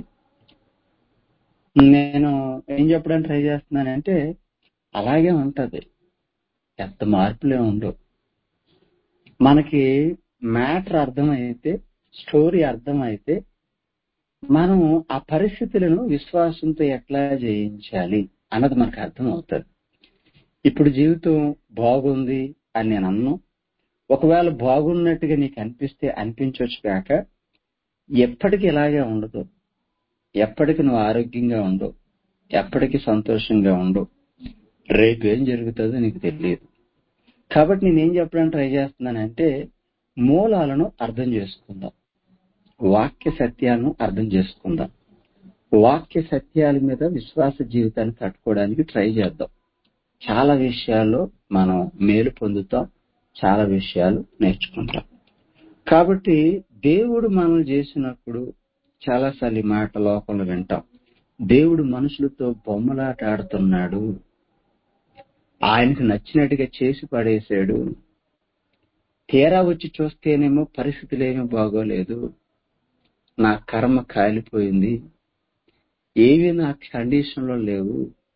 నేను ఏం చెప్పడానికి ట్రై చేస్తున్నానంటే అలాగే ఉంటది ఎంత మార్పులే ఉండవు మనకి మ్యాటర్ అర్థమైతే స్టోరీ అర్థమైతే మనం ఆ పరిస్థితులను విశ్వాసంతో ఎట్లా జయించాలి అన్నది మనకు అర్థం అవుతుంది ఇప్పుడు జీవితం బాగుంది అని నేను అన్ను ఒకవేళ బాగున్నట్టుగా నీకు అనిపిస్తే అనిపించవచ్చు కాక ఎప్పటికి ఇలాగే ఉండదు ఎప్పటికి నువ్వు ఆరోగ్యంగా ఉండవు ఎప్పటికి సంతోషంగా ఉండవు రేపు ఏం జరుగుతుందో నీకు తెలియదు కాబట్టి నేనేం చెప్పడానికి ట్రై చేస్తున్నానంటే మూలాలను అర్థం చేసుకుందాం వాక్య సత్యాలను అర్థం చేసుకుందాం వాక్య సత్యాల మీద విశ్వాస జీవితాన్ని కట్టుకోవడానికి ట్రై చేద్దాం చాలా విషయాల్లో మనం మేలు పొందుతాం చాలా విషయాలు నేర్చుకుంటాం కాబట్టి దేవుడు మనల్ని చేసినప్పుడు చాలాసార్లు ఈ మాట లోకంలో వింటాం దేవుడు మనుషులతో బొమ్మలాట ఆడుతున్నాడు ఆయనకు నచ్చినట్టుగా చేసి పడేశాడు తీరా వచ్చి చూస్తేనేమో పరిస్థితులు ఏమీ బాగోలేదు నా కర్మ కాలిపోయింది ఏవి నా కండిషన్ లో లేవు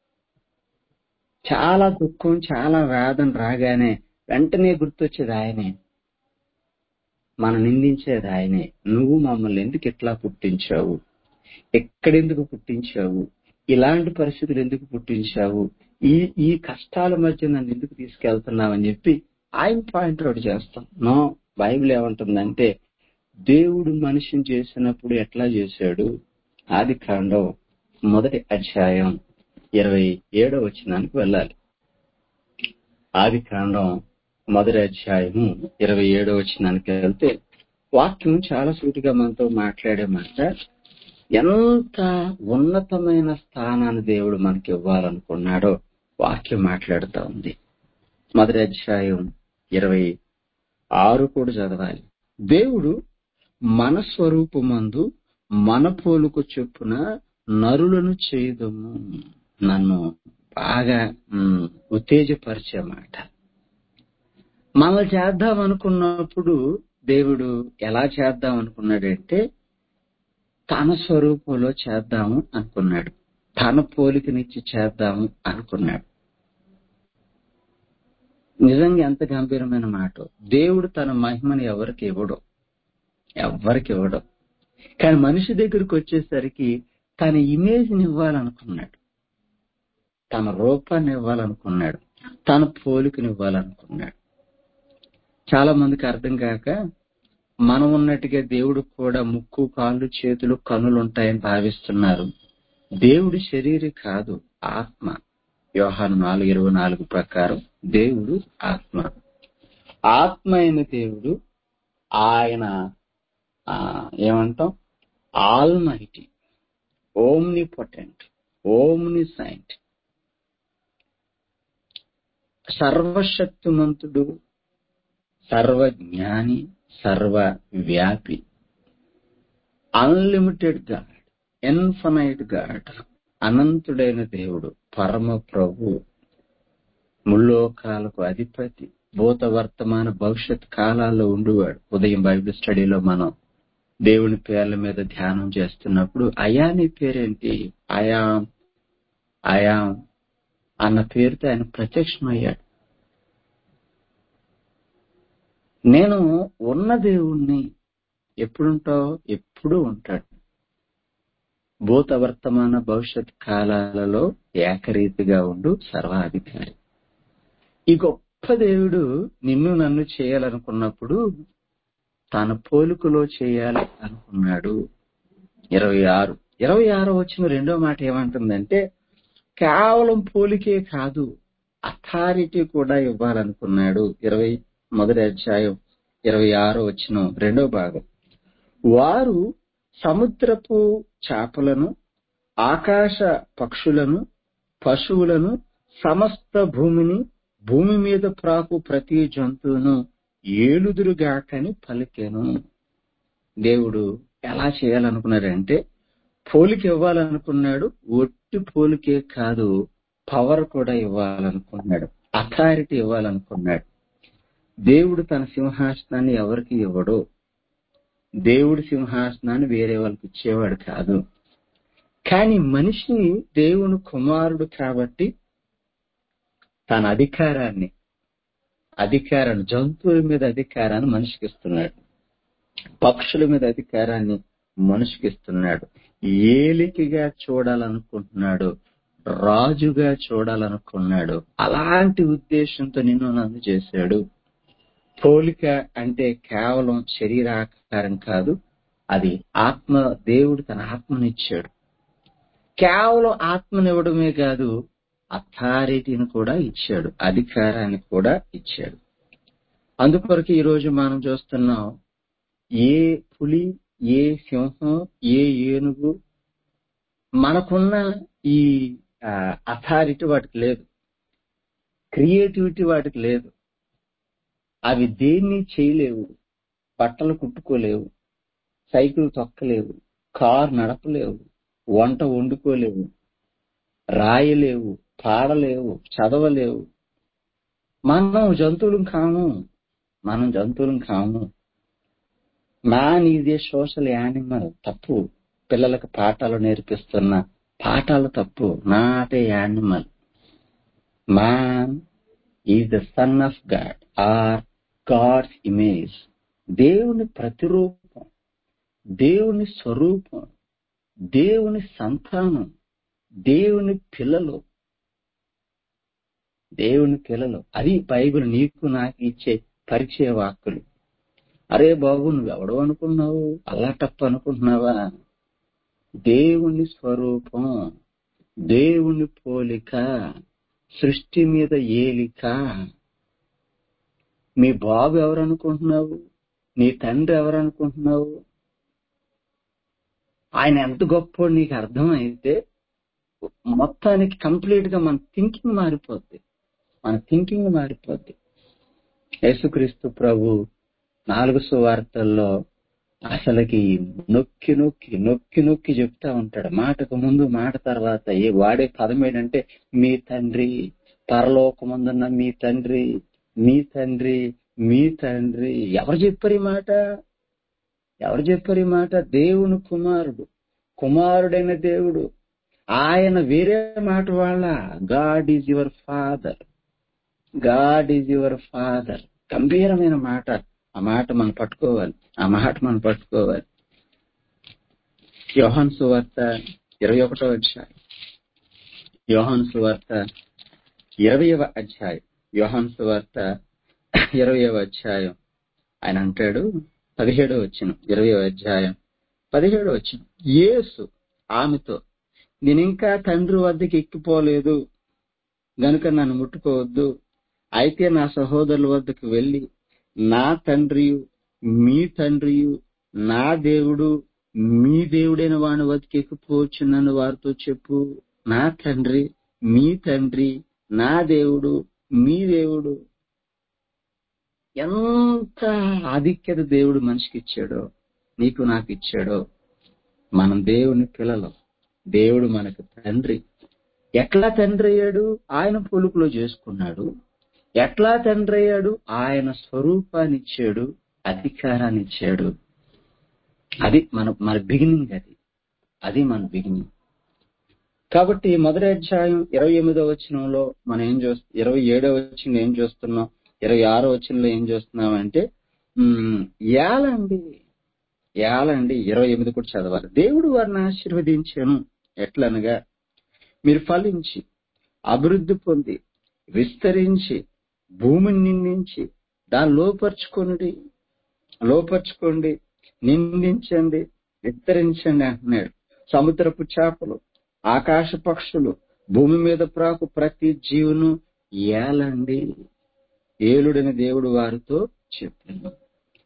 చాలా దుఃఖం చాలా వేదన రాగానే వెంటనే గుర్తొచ్చేది ఆయనే మనం నిందించేది ఆయనే నువ్వు మమ్మల్ని ఎందుకు ఇట్లా పుట్టించావు ఎక్కడెందుకు పుట్టించావు ఇలాంటి పరిస్థితులు ఎందుకు పుట్టించావు ఈ ఈ కష్టాల మధ్య నన్ను ఎందుకు తీసుకెళ్తున్నావు అని చెప్పి ఆయన పాయింట్ అవుట్ చేస్తాం నో బైబిల్ ఏమంటుందంటే దేవుడు మనిషిని చేసినప్పుడు ఎట్లా చేశాడు ఆది కాండం మొదటి అధ్యాయం ఇరవై ఏడో వచ్చినానికి వెళ్ళాలి ఆది కాండం మొదటి అధ్యాయము ఇరవై ఏడో వచ్చినానికి వెళ్తే వాక్యం చాలా సూటిగా మనతో మాట్లాడే మాట ఎంత ఉన్నతమైన స్థానాన్ని దేవుడు మనకి ఇవ్వాలనుకున్నాడో వాక్యం మాట్లాడుతూ ఉంది మొదటి అధ్యాయం ఇరవై ఆరు కూడా చదవాలి దేవుడు మన స్వరూపమందు మన పోలుకు చొప్పున నరులను చేయదము నన్ను బాగా ఉమ్, ఉత్తేజపరిచే మాట మనల్ని చేద్దాం అనుకున్నప్పుడు దేవుడు ఎలా చేద్దాం అనుకున్నాడంటే తన స్వరూపంలో చేద్దాము అనుకున్నాడు తన పోలికనిచ్చి చేద్దాము అనుకున్నాడు నిజంగా ఎంత గంభీరమైన మాట దేవుడు తన మహిమని ఎవరికి ఇవ్వడు ఎవరికి ఇవ్వడు కానీ మనిషి దగ్గరికి వచ్చేసరికి తన ఇమేజ్ ని ఇవ్వాలనుకున్నాడు తన రూపాన్ని ఇవ్వాలనుకున్నాడు తన పోలికని ఇవ్వాలనుకున్నాడు చాలా మందికి అర్థం కాక మనం ఉన్నట్టుగా దేవుడు కూడా ముక్కు కాళ్ళు చేతులు కన్నులు ఉంటాయని భావిస్తున్నారు దేవుడి శరీరం కాదు ఆత్మ యోహాను నాలుగు ఇరవై నాలుగు ప్రకారం దేవుడు ఆత్మ ఆత్మ అయిన దేవుడు ఆయన ఆ, ఏమంటాం almighty omnipotent omniscient సర్వశక్తిమంతుడు సర్వజ్ఞాని సర్వ వ్యాపి అన్లిమిటెడ్ గాడ్ ఇన్ఫనైట్ గాడ్ అనంతుడైన దేవుడు పరమ ప్రభు ముల్లోకాలకు అధిపతి భూత వర్తమాన భవిష్యత్ కాలాల్లో ఉండువాడు ఉదయం బైబిల్ స్టడీలో మనం దేవుని పేర్ల మీద ధ్యానం చేస్తున్నప్పుడు అయా నీ పేరేంటి అయా అయా అన్న పేరుతో ఆయన ప్రత్యక్షమయ్యాడు నేను ఉన్న దేవుణ్ణి ఎప్పుడుంటావు ఎప్పుడూ ఉంటాడు భూత వర్తమాన భవిష్యత్ కాలాలలో ఏకరీతిగా ఉండు సర్వాధికారి ఈ గొప్ప దేవుడు నిన్ను నన్ను చేయాలనుకున్నప్పుడు తన పోలికలో చేయాలి అనుకున్నాడు ఇరవై ఆరు ఇరవై ఆరు వచ్చిన రెండో మాట ఏమంటుందంటే కేవలం పోలికే కాదు అథారిటీ కూడా ఇవ్వాలనుకున్నాడు ఇరవై మొదటి అధ్యాయం ఇరవై ఆరో వచ్చిన రెండో భాగం వారు సముద్రపు చేపలను ఆకాశ పక్షులను పశువులను సమస్త భూమిని భూమి మీద ప్రాకు ప్రతి జంతువును ఏలుదురుగాకని పలికెను దేవుడు ఎలా చేయాలనుకున్నాడంటే పోలిక ఇవ్వాలనుకున్నాడు ఒట్టి పోలికే కాదు పవర్ కూడా ఇవ్వాలనుకున్నాడు అథారిటీ ఇవ్వాలనుకున్నాడు దేవుడు తన సింహాసనాన్ని ఎవరికి ఇవ్వడు దేవుడి సింహాసనాన్ని వేరే వాళ్ళకి ఇచ్చేవాడు కాదు కానీ మనిషి దేవుని కుమారుడు కాబట్టి తన అధికారాన్ని అధికారాన్ని జంతువుల మీద అధికారాన్ని మనిషికి ఇస్తున్నాడు పక్షుల మీద అధికారాన్ని మనిషికి ఇస్తున్నాడు ఏలికగా చూడాలనుకుంటున్నాడు రాజుగా చూడాలనుకున్నాడు అలాంటి ఉద్దేశంతో నిన్ను నన్ను చేశాడు పోలిక అంటే కేవలం శరీరాకారం కాదు అది ఆత్మ దేవుడు తన ఆత్మనిచ్చాడు కేవలం ఆత్మనివ్వడమే కాదు అథారిటీని కూడా ఇచ్చాడు అధికారాన్ని కూడా ఇచ్చాడు అందుకొరకు ఈ రోజు మనం చూస్తున్నాం ఏ పులి ఏ సింహం ఏ ఏనుగు మనకున్న ఈ అథారిటీ వాటికి లేదు క్రియేటివిటీ వాటికి లేదు అవి దేన్ని చేయలేవు బట్టలు కుట్టుకోలేవు సైకిల్ తొక్కలేవు కారు నడపలేవు వంట వండుకోలేవు రాయలేవు పాడలేవు చదవలేవు మనం జంతువులం కాము మనం జంతువులం కాము man is a social animal తప్పు పిల్లలకు పాఠాలు నేర్పిస్తున్న పాఠాలు తప్పు not a animal man is the son of God or God's image దేవుని ప్రతిరూపం దేవుని స్వరూపం దేవుని సంతానం దేవుని పిల్లలు దేవుని పిల్లలు అది బైబిల్ నీకు నాకు ఇచ్చే పరిచయ వాక్కులు అరే బాబు నువ్వెవడో అనుకున్నావు అల్లాటప్ప అనుకుంటున్నావా దేవుని స్వరూపం దేవుని పోలిక సృష్టి మీద ఏలిక మీ బాబు ఎవరు అనుకుంటున్నావు నీ తండ్రి ఎవరు అనుకుంటున్నావు ఆయన ఎంత గొప్ప నీకు అర్థమైతే మొత్తానికి కంప్లీట్ గా మన థింకింగ్ మారిపోద్ది మన థింకింగ్ మారిపోద్ది యేసుక్రీస్తు ప్రభు నాలుగు సువార్తల్లో అసలుకి నొక్కి నొక్కి నొక్కి నొక్కి చెప్తా ఉంటాడు మాటకు ముందు మాట తర్వాత ఏ వాడే పదం ఏంటంటే మీ తండ్రి పరలోకమందున్న మీ తండ్రి మీ తండ్రి మీ తండ్రి ఎవరు చెప్పారు ఈ మాట ఎవరు చెప్పారు ఈ మాట దేవుని కుమారుడు కుమారుడైన దేవుడు ఆయన వేరే మాట వాళ్ళ God is your father God is your father గంభీరమైన మాట ఆ మాట మనం పట్టుకోవాలి ఆ మాట మనం పట్టుకోవాలి యోహాన్ సువార్త ఇరవై ఒకటో అధ్యాయం యోహాన్ సువార్త ఇరవయవ అధ్యాయం యోహాన్ సువార్త ఇరవయవ అధ్యాయం ఆయన అంటాడు పదిహేడో వచ్చిన ఇరవయో అధ్యాయం పదిహేడో వచ్చిన యేసు ఆమెతో నేను ఇంకా తండ్రి వద్దకి ఎక్కిపోలేదు గనుక నన్ను ముట్టుకోవద్దు అయితే నా సహోదరుల వద్దకు వెళ్లి నా తండ్రియు మీ తండ్రియు నా దేవుడు మీ దేవుడైన వాని వద్దకు ఎక్కిపోవచ్చునని వారితో చెప్పు నా తండ్రి మీ తండ్రి నా దేవుడు మీ దేవుడు ఎంత ఆధిక్యత దేవుడు మనిషికి ఇచ్చాడో నీకు నాకు ఇచ్చాడో మనం దేవుని పిల్లలు దేవుడు మనకు తండ్రి ఎట్లా తండ్రి అయ్యాడు ఆయన పొలుపులో చేసుకున్నాడు ఎట్లా తండ్రి అయ్యాడు ఆయన స్వరూపాన్ని ఇచ్చాడు అధికారాన్ని ఇచ్చాడు అది మన మన బిగినింగ్ అది అది మన బిగినింగ్ కాబట్టి మొదటి అధ్యాయం ఇరవై ఎనిమిదో వచనంలో మనం ఏం చూస్తాం ఇరవై ఏడో వచ్చిన ఏం చూస్తున్నాం ఇరవై ఆరో వచనంలో ఏం చూస్తున్నాం అంటే ఏలండి ఏలండి ఇరవై ఎనిమిది కూడా చదవాలి దేవుడు వారిని ఆశీర్వదించాను ఎట్లనగా మీరు ఫలించి అభివృద్ధి పొంది విస్తరించి భూమిని నిందించి దాన్ని లోపరుచుకోండి లోపరుచుకోండి నిందించండి విస్తరించండి అంటున్నాడు సముద్రపు చేపలు ఆకాశ పక్షులు భూమి మీద ప్రాకు ప్రతి జీవును ఏలండి ఏలుడని దేవుడు వారితో చెప్పాను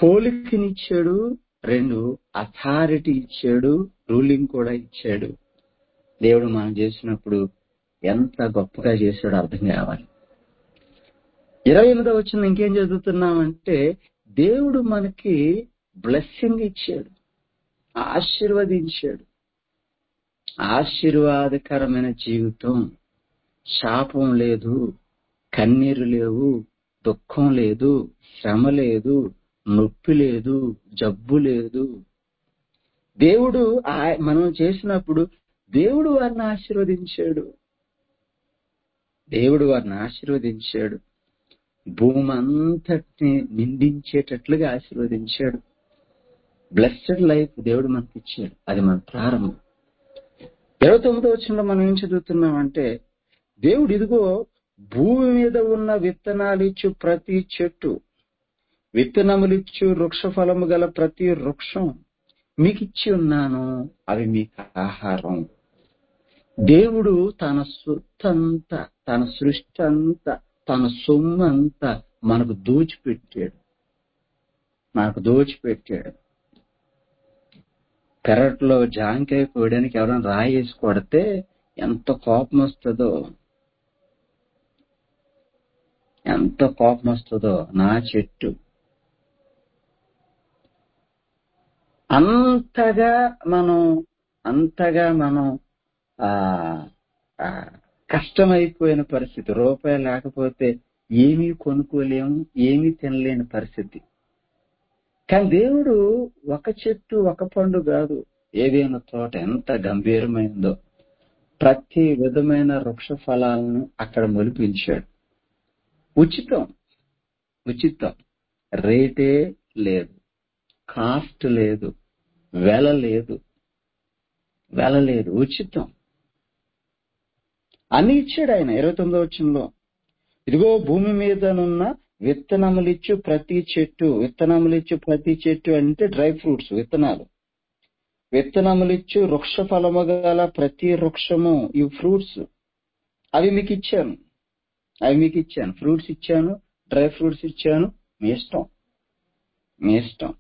పోలికనిచ్చాడు రెండు అథారిటీ ఇచ్చాడు రూలింగ్ కూడా ఇచ్చాడు దేవుడు మనం చేసినప్పుడు ఎంత గొప్పగా చేశాడో అర్థం కావాలి ఇరవై ఎనిమిదో వచ్చిన ఇంకేం చదువుతున్నామంటే దేవుడు మనకి బ్లెస్సింగ్ ఇచ్చాడు ఆశీర్వదించాడు ఆశీర్వాదకరమైన జీవితం శాపం లేదు కన్నీరు లేవు దుఃఖం లేదు శ్రమ లేదు నొప్పి లేదు జబ్బు లేదు దేవుడు ఆ- మనం చేసినప్పుడు దేవుడు వారిని ఆశీర్వదించాడు దేవుడు వారిని ఆశీర్వదించాడు భూమి అంతటిని నిండించేటట్లుగా ఆశీర్వదించాడు బ్లెస్డ్ లైఫ్ దేవుడు మనకి ఇచ్చాడు అది మన ప్రారంభం ఇరవై తొమ్మిదో వచ్చిన మనం ఏం చదువుతున్నామంటే దేవుడు ఇదిగో భూమి మీద ఉన్న విత్తనాలు ఇచ్చు ప్రతి చెట్టు విత్తనములిచ్చు వృక్ష ఫలము గల ప్రతి వృక్షం మీకు ఇచ్చి ఉన్నాను అవి మీకు ఆహారం దేవుడు తన సొత్తంతా తన సృష్టి అంతా తన సొమ్ము అంతా మనకు దోచిపెట్టాడు మనకు దోచిపెట్టాడు పెరట్లో జాంకాయ కోయడానికి ఎవరైనా రాయి వేసి కొడితే ఎంత కోపం వస్తుందో ఎంత కోపం వస్తుందో నా చెట్టు అంతగా మనం అంతగా మనం ఆ ఆ, కష్టమైపోయిన పరిస్థితి రూపాయి లేకపోతే ఏమీ కొనుక్కోలేము ఏమీ తినలేని పరిస్థితి కానీ దేవుడు ఒక చెట్టు ఒక పండు కాదు ఏదైనా తోట ఎంత గంభీరమైందో ప్రతి విధమైన వృక్ష ఫలాలను అక్కడ మొలిపించాడు ఉచితం ఉచితం రేటే లేదు కాస్ట్ లేదు వెల లేదు వెల లేదు ఉచితం అన్ని ఇచ్చాడు ఆయన ఇరవై తొమ్మిదో వచ్చంలో ఇదిగో భూమి మీదనున్న విత్తనములిచ్చు ప్రతి చెట్టు విత్తనములిచ్చు ప్రతి చెట్టు అంటే డ్రై ఫ్రూట్స్ విత్తనాలు విత్తనములిచ్చు వృక్ష ఫలము గల ప్రతి వృక్షము ఈ ఫ్రూట్స్ అవి మీకు ఇచ్చాను అవి మీకు ఇచ్చాను ఫ్రూట్స్ ఇచ్చాను డ్రై ఫ్రూట్స్ ఇచ్చాను మీ ఇష్టం మీ ఇష్టం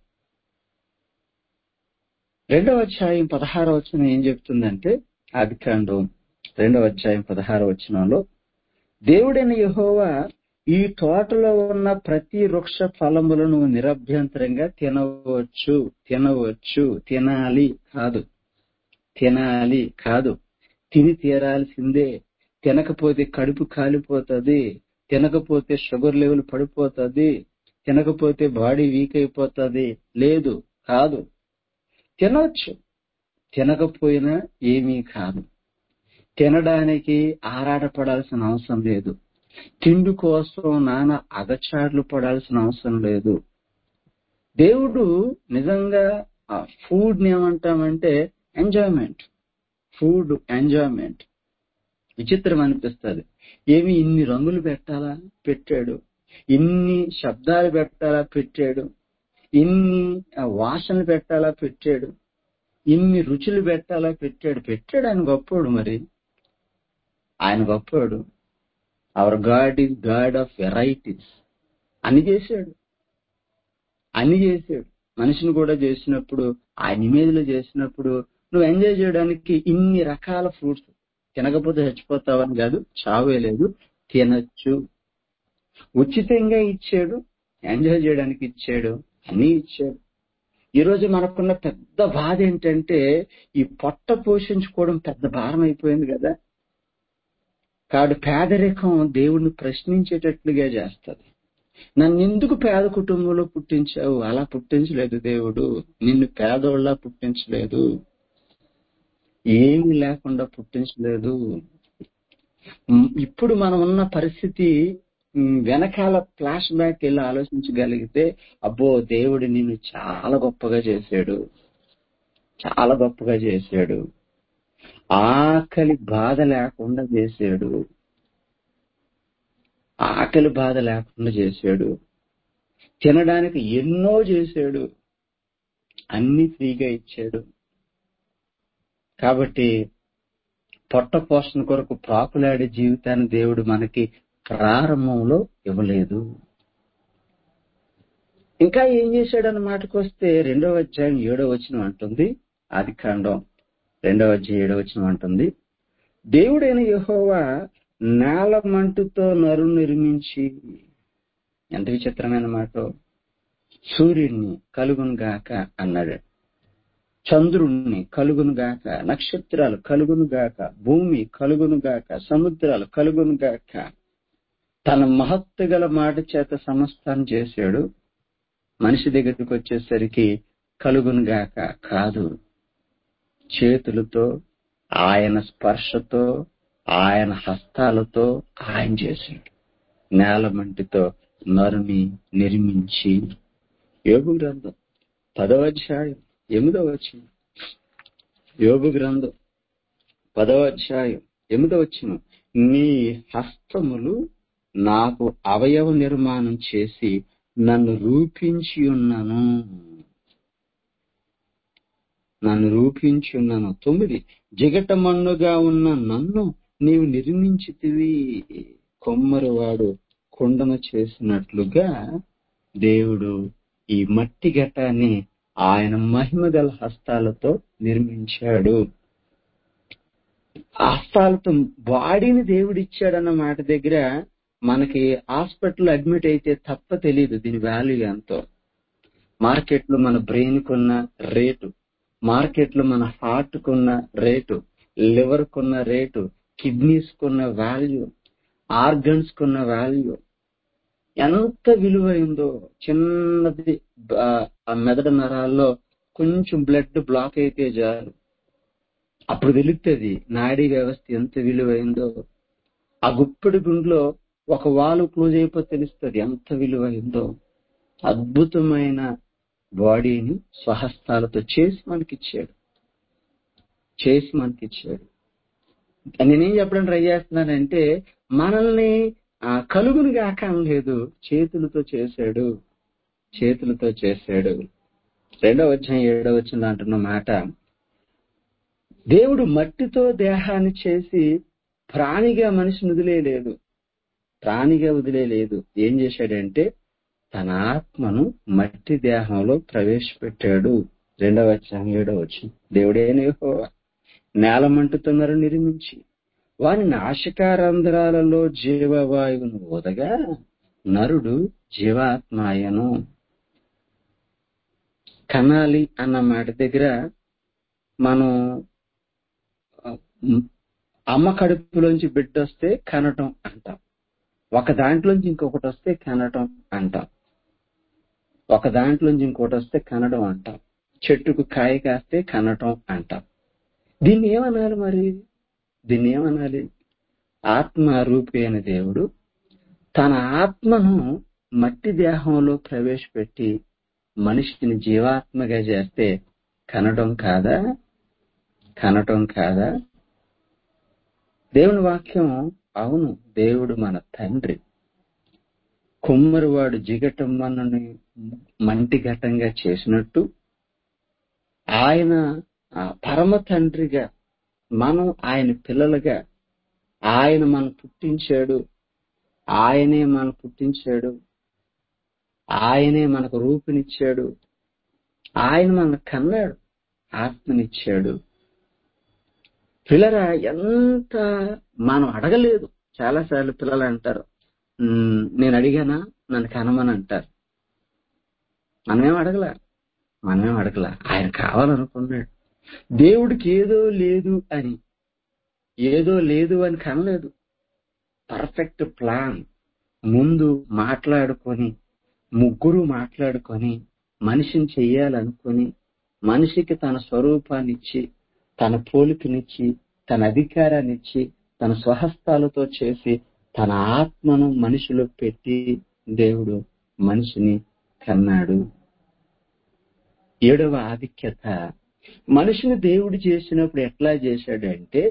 రెండవ అధ్యాయం పదహారవ వచనం ఏం చెప్తుందంటే ఆదికాండం రెండవ అధ్యాయం పదహారవ వచనంలో దేవుడైన యెహోవా ఈ తోటలో ఉన్న ప్రతి వృక్ష ఫలములను నిరభ్యంతరంగా తినవచ్చు తినవచ్చు తినాలి కాదు తినాలి కాదు తిని తీరాల్సిందే తినకపోతే కడుపు కాలిపోతుంది తినకపోతే షుగర్ లెవెల్ పడిపోతుంది తినకపోతే బాడీ వీక్ అయిపోతుంది లేదు కాదు తినవచ్చు తినకపోయినా ఏమీ కాదు తినడానికి ఆరాటపడాల్సిన అవసరం లేదు తిండి కోసం నాన్న అగచాట్లు పడాల్సిన అవసరం లేదు దేవుడు నిజంగా ఆ ఫుడ్ ని ఏమంటామంటే ఎంజాయ్మెంట్ ఫుడ్ ఎంజాయ్మెంట్ విచిత్రం అనిపిస్తుంది ఏమి ఇన్ని రంగులు పెట్టాలా పెట్టాడు ఇన్ని శబ్దాలు పెట్టాలా పెట్టాడు ఇన్ని ఆ, వాసనలు పెట్టాలా పెట్టాడు ఇన్ని రుచులు పెట్టాలా పెట్టాడు పెట్టాడు ఆయన గొప్పోడు మరి ఆయన గొప్పోడు our God is God of varieties అన్ని చేశాడు అన్ని చేశాడు మనిషిని కూడా చేసినప్పుడు ఆయన ఇమేజ్లో చేసినప్పుడు నువ్వు ఎంజాయ్ చేయడానికి ఇన్ని రకాల ఫ్రూట్స్ తినకపోతే చచ్చిపోతావని కాదు చావే లేదు తినచ్చు ఉచితంగా ఇచ్చాడు ఎంజాయ్ చేయడానికి ఇచ్చాడు అన్ని ఇచ్చాడు ఈ రోజు మనకున్న పెద్ద బాధ ఏంటంటే ఈ పొట్ట పోషించుకోవడం పెద్ద భారం అయిపోయింది కదా కాడు పేదరికం దేవుడిని ప్రశ్నించేటట్లుగా చేస్తుంది నన్ను ఎందుకు పేద కుటుంబంలో పుట్టించావు అలా పుట్టించలేదు దేవుడు నిన్ను పేదోళ్ళ పుట్టించలేదు ఏమి లేకుండా పుట్టించలేదు ఉమ్, ఇప్పుడు మనం ఉన్న పరిస్థితి ఉమ్, వెనకాల ఫ్లాష్ బ్యాక్ వెళ్ళి ఆలోచించగలిగితే అబ్బో దేవుడు నిన్ను చాలా గొప్పగా చేశాడు చాలా గొప్పగా చేశాడు ఆకలి బాధ లేకుండా చేశాడు ఆకలి బాధ లేకుండా చేశాడు తినడానికి ఎన్నో చేశాడు అన్ని ఫ్రీగా ఇచ్చాడు కాబట్టి పొట్ట పోషణ కొరకు ప్రాకులాడే జీవితాన్ని దేవుడు మనకి ప్రారంభంలో ఇవ్వలేదు ఇంకా ఏం చేశాడన్న మాటకు వస్తే రెండవ అధ్యాయం ఏడవ వచనం అంటుంది ఆది కాండం రెండవ అధ్యాయం ఏడవ వచనం అంటుంది దేవుడైన యెహోవా నేల మంటుతో నరు నిర్మించి ఎంత విచిత్రమైన మాట సూర్యుడిని కలుగును గాక అన్నాడు చంద్రుణ్ణి కలుగును గాక నక్షత్రాలు కలుగును గాక భూమి కలుగును గాక సముద్రాలు కలుగును గాక తన మహత్తు గల మాట చేత సమస్తాన్ని చేశాడు మనిషి దగ్గరికి వచ్చేసరికి కలుగును గాక కాదు చేతులతో ఆయన స్పర్శతో ఆయన హస్తాలతో ఆయన చేశాడు నేల మంటితో నరుని నిర్మించి యోగు గ్రంథం పదవ అధ్యాయం ఎనిమిదవ వచ్చిన యోగు గ్రంథం పదవ అధ్యాయం ఎనిమిదవ వచ్చిన నీ హస్తములు నాకు అవయవ నిర్మాణం చేసి నన్ను రూపించి ఉన్నాను నన్ను రూపించి ఉన్నాను తొమ్మిది జిగట మన్నుగా ఉన్న నన్ను నీవు నిర్మించితివి కొమ్మరివాడు కుండను చేసినట్లుగా దేవుడు ఈ మట్టి ఘటాన్ని ఆయన మహిమ గల హస్తాలతో నిర్మించాడు ఆ హస్తాలతో బాడీని దేవుడు ఇచ్చాడన్న మాట దగ్గర మనకి హాస్పిటల్ అడ్మిట్ అయితే తప్ప తెలియదు దీని వాల్యూ ఎంతో మార్కెట్ లో మన బ్రెయిన్ కున్న రేటు మార్కెట్ లో మన హార్ట్ కున్న రేటు లివర్ కున్న రేటు కిడ్నీస్ కున్న వాల్యూ ఆర్గన్స్ కున్న వాల్యూ ఎంత విలువైందో చిన్నది ఆ మెదడు నరాల్లో కొంచెం బ్లడ్ బ్లాక్ అయితే చాలు అప్పుడు తెలుస్తుంది నాడీ వ్యవస్థ ఎంత విలువైందో ఆ గుప్పెడి గుండ్లో ఒక వాలు క్లోజ్ అయిపోతే తెలుస్తుంది ఎంత విలువైందో అద్భుతమైన బాడీని స్వహస్తాలతో చేసి మనకిచ్చాడు చేసి మనకిచ్చాడు నేనేం చెప్పడం ట్రై చేస్తున్నానంటే మనల్ని ఆ కలుగును గాక లేదు చేతులతో చేశాడు చేతులతో చేశాడు రెండవ వచ్చిన ఏడవ వచ్చిన అంటున్న మాట దేవుడు మట్టితో దేహాన్ని చేసి ప్రాణిగా మనిషిని వదిలేయలేదు ప్రాణిగా వదిలేయలేదు ఏం చేశాడంటే తన ఆత్మను మట్టి దేహంలో ప్రవేశపెట్టాడు రెండవ వచ్చాం ఏడవ వచ్చి దేవుడేనే నేల మంటుతున్నారు నిర్మించి వాని నాశకారంధ్రాలలో జీవవాయువును ఊదగా నరుడు జీవాత్మాయను కనాలి అన్న మాట దగ్గర మనం అమ్మ కడుపులోంచి బిడ్డ వస్తే కనటం అంటాం ఒక దాంట్లోంచి ఇంకొకటి వస్తే కనటం అంటాం ఒక దాంట్లోంచి ఇంకోటి వస్తే కనడం అంటాం చెట్టుకు కాయ కాస్తే కనటం అంటాం దీన్ని ఏమనాలి మరి దీన్ని ఏమనాలి ఆత్మ రూపి అయిన దేవుడు తన ఆత్మను మట్టి దేహంలో ప్రవేశపెట్టి మనిషిని జీవాత్మగా చేస్తే కనటం కాదా కనటం కాదా దేవుని వాక్యం అవును దేవుడు మన తండ్రి కుమ్మరివాడు జిగటం మనని మంటి ఘటంగా చేసినట్టు ఆయన పరమ తండ్రిగా మనం ఆయన పిల్లలుగా ఆయన మనం పుట్టించాడు ఆయనే మనం పుట్టించాడు ఆయనే మనకు రూపునిచ్చాడు ఆయన మన కన్నాడు ఆత్మనిచ్చాడు పిల్లరా ఎంత మనం అడగలేదు చాలాసార్లు పిల్లలు అంటారు నేను అడిగానా నన్ను కనమని అంటారు మనమేం అడగల మనమేం అడగల ఆయన కావాలనుకున్నాడు దేవుడికి ఏదో లేదు అని ఏదో లేదు అని కనలేదు పర్ఫెక్ట్ ప్లాన్ ముందు మాట్లాడుకొని ముగ్గురు మాట్లాడుకొని మనిషిని చెయ్యాలనుకొని మనిషికి తన స్వరూపాన్ని ఇచ్చి తన పోలికనిచ్చి తన అధికారాన్ని ఇచ్చి తన స్వహస్తాలతో చేసి తన ఆత్మను మనిషిలో పెట్టి దేవుడు మనిషిని కన్నాడు ఏడవ ఆధిక్యత మనిషిని దేవుడు చేసినప్పుడు ఎట్లా చేశాడంటే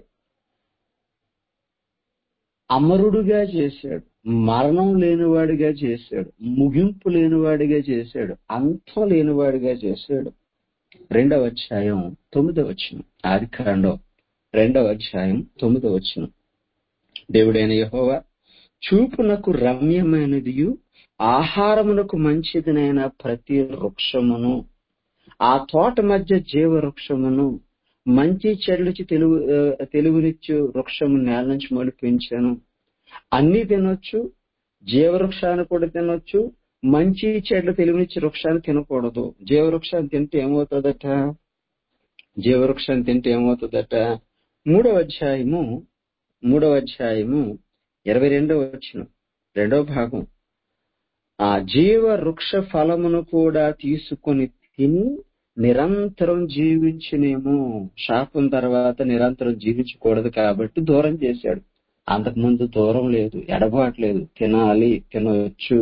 అమరుడుగా చేశాడు మరణం లేనివాడిగా చేశాడు ముగింపు లేనివాడిగా చేశాడు అంతం లేనివాడిగా చేశాడు రెండవ అధ్యాయం తొమ్మిదవ వచ్చిన ఆది కాండం రెండవ అధ్యాయం తొమ్మిదవ వచ్చిన దేవుడైన యహోవా చూపునకు రమ్యమైనదియు ఆహారమునకు మంచిదినైన ప్రతి వృక్షమును ఆ తోట మధ్య జీవ వృక్షమును మంచి చెడ్లకి తెలుగు ఆ, తెలుగునిచ్చు వృక్షము నేల నుంచి మొలిపించాను అన్ని తినొచ్చు జీవవృక్షాన్ని కూడా తినొచ్చు మంచి చెడ్ల తెలుగునిచ్చే వృక్షాన్ని తినకూడదు జీవవృక్షాన్ని తింటే ఏమవుతుందట జీవవృక్షాన్ని తింటే ఏమవుతుందట మూడవ అధ్యాయము మూడవ అధ్యాయము ఇరవై రెండవ వచ్చిన రెండవ భాగం ఆ జీవ వృక్ష ఫలమును కూడా తీసుకొని తిని నిరంతరం జీవించినేమో శాపం తర్వాత నిరంతరం జీవించకూడదు కాబట్టి దూరం చేశాడు అంతకుముందు దూరం లేదు ఎడబాటు లేదు తినాలి తినవచ్చు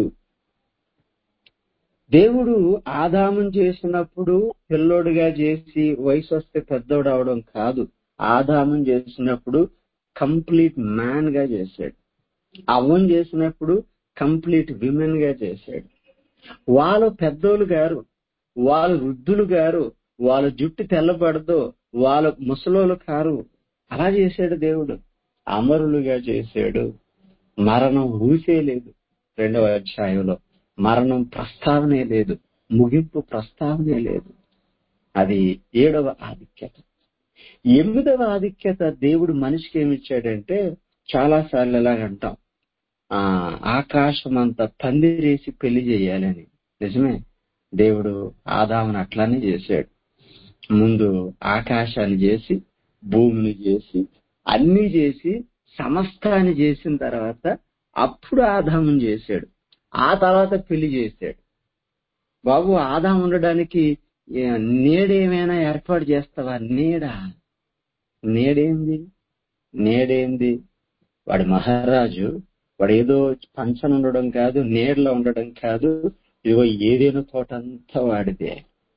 దేవుడు ఆదామం చేసినప్పుడు పిల్లోడుగా చేసి వయసు వస్తే పెద్దోడు అవడం కాదు ఆదామం చేసినప్పుడు కంప్లీట్ మ్యాన్ గా చేశాడు అవ్వం చేసినప్పుడు కంప్లీట్ విమెన్ గా చేశాడు వాళ్ళు పెద్దోళ్ళు గారు వాళ్ళు వృద్ధులు గారు వాళ్ళ జుట్టు తెల్లబడదు వాళ్ళ ముసలోళ్ళు కారు అలా చేశాడు దేవుడు అమరులుగా చేశాడు మరణం ఊసే లేదు రెండవ అధ్యాయంలో మరణం ప్రస్తావనే లేదు ముగింపు ప్రస్తావనే లేదు అది ఏడవ ఆధిక్యత ఎనిమిదవ ఆధిక్యత దేవుడు మనిషికి ఏమిచ్చాడంటే చాలా సార్లు ఎలాగ అంటాం ఆ ఆకాశం అంతా పందిరేసి పెళ్లి చేయాలని నిజమే దేవుడు ఆదామును అట్లానే చేశాడు ముందు ఆకాశాన్ని చేసి భూమిని చేసి అన్ని చేసి సమస్తాన్ని చేసిన తర్వాత అప్పుడు ఆదామును చేశాడు ఆ తర్వాత పెళ్లి చేశాడు బాబు ఆదాం ఉండడానికి ఏ, నీడేమైనా ఏర్పాటు చేస్తావా నీడ నీడేంది నీడేంది వాడి మహారాజు వాడు ఏదో పంచన ఉండడం కాదు నీడలో ఉండడం కాదు ఇదిగో ఏదైనా తోట అంతా వాడిదే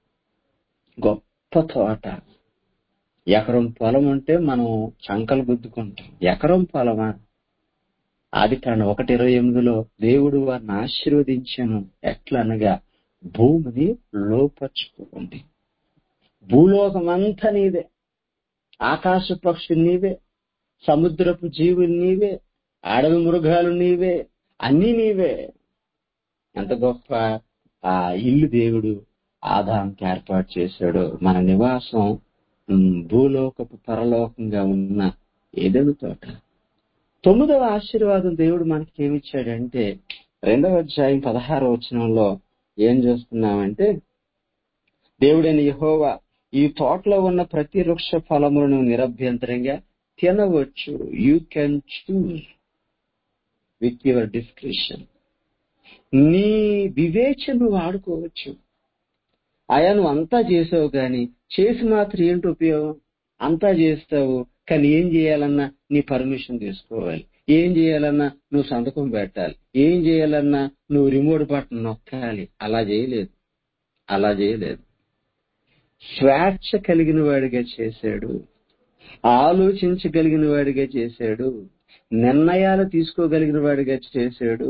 గొప్ప తోట ఎకరం పొలం ఉంటే మనం చంకలు గుద్దుకుంటాం ఎకరం పొలమా ఆది కాండం ఒకటి ఇరవై ఎనిమిదిలో దేవుడు వారిని ఆశీర్వదించాను ఎట్లా అనగా భూమిని లోపరుచుకోండి భూలోకం అంతా నీదే ఆకాశ పక్షులు నీవే సముద్రపు జీవులు నీవే అడవి మృగాలు నీవే అన్ని నీవే ఎంత గొప్ప ఆ ఇల్లు దేవుడు ఆదాంకి ఏర్పాటు చేశాడు మన నివాసం ఉమ్, భూలోకపు పరలోకంగా ఉన్న ఏదైనా తోట తొమ్మిదవ ఆశీర్వాదం దేవుడు మనకి ఏమిచ్చాడంటే రెండవ అధ్యాయం పదహారవ వచనంలో ఏం చేస్తున్నామంటే దేవుడైన యెహోవా ఈ తోటలో ఉన్న ప్రతి వృక్ష ఫలములను నిరభ్యంతరంగా తినవచ్చు you can choose with your description నీ వివేచన నువ్వు ఆడుకోవచ్చు అయా నువ్వు అంతా చేసావు కానీ చేసి మాత్రం ఏంటి ఉపయోగం అంతా చేస్తావు కానీ ఏం చేయాలన్నా నీ పర్మిషన్ తీసుకోవాలి ఏం చేయాలన్నా నువ్వు సంతకం పెట్టాలి ఏం చేయాలన్నా నువ్వు రిమోట్ బటన్ నొక్కాలి అలా చేయలేదు అలా చేయలేదు స్వేచ్ఛ కలిగిన వాడిగా చేశాడు ఆలోచించగలిగిన వాడిగా చేశాడు నిర్ణయాలు తీసుకోగలిగిన వాడిగా చేశాడు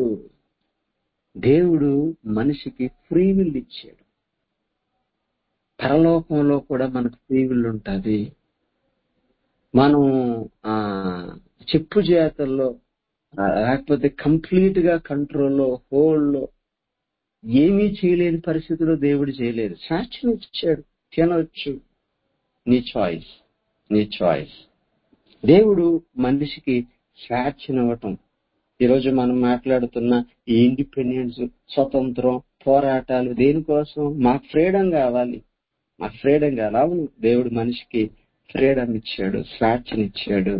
దేవుడు మనిషికి ఫ్రీ విల్ ఇచ్చాడు పరలోకంలో కూడా మనకు ఫ్రీ విల్ ఉంటుంది మనం ఆ చెప్పు జాతల్లో ఆ, లేకపోతే కంప్లీట్ గా కంట్రోల్లో హోల్డ్లో ఏమీ చేయలేని పరిస్థితిలో దేవుడు చేయలేదు స్వేచ్ఛను ఇచ్చాడు తినవచ్చు నీ చాయిస్ నీ చాయిస్ దేవుడు మనిషికి స్వేచ్ఛనివ్వటం ఈరోజు మనం మాట్లాడుతున్న ఈ ఇండిపెండెన్స్ స్వతంత్రం పోరాటాలు దేనికోసం మాకు ఫ్రీడమ్ కావాలి మాకు ఫ్రీడమ్ కావాలి అవును దేవుడు మనిషికి ఫ్రీడమ్ ఇచ్చాడు స్వేచ్ఛనిచ్చాడు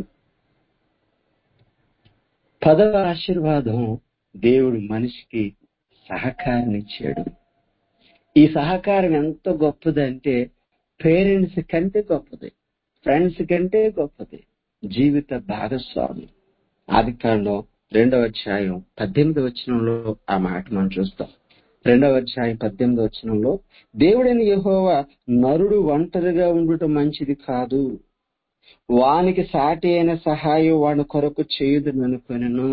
పదవ ఆశీర్వాదం దేవుడు మనిషికి సహకారం ఇచ్చాడు ఈ సహకారం ఎంత గొప్పదంటే పేరెంట్స్ కంటే గొప్పది ఫ్రెండ్స్ కంటే గొప్పది జీవిత భాగస్వామి ఆది కాండం రెండవ అధ్యాయం పద్దెనిమిది వచనంలో ఆ మాట మనం చూస్తాం రెండవ అధ్యాయం పద్దెనిమిది వచనంలో దేవుడైన యెహోవా నరుడు ఒంటరిగా ఉండుట మంచిది కాదు వానికి సాటి అయిన సహాయం వాడి కొరకు చేయుదుననుకొనెను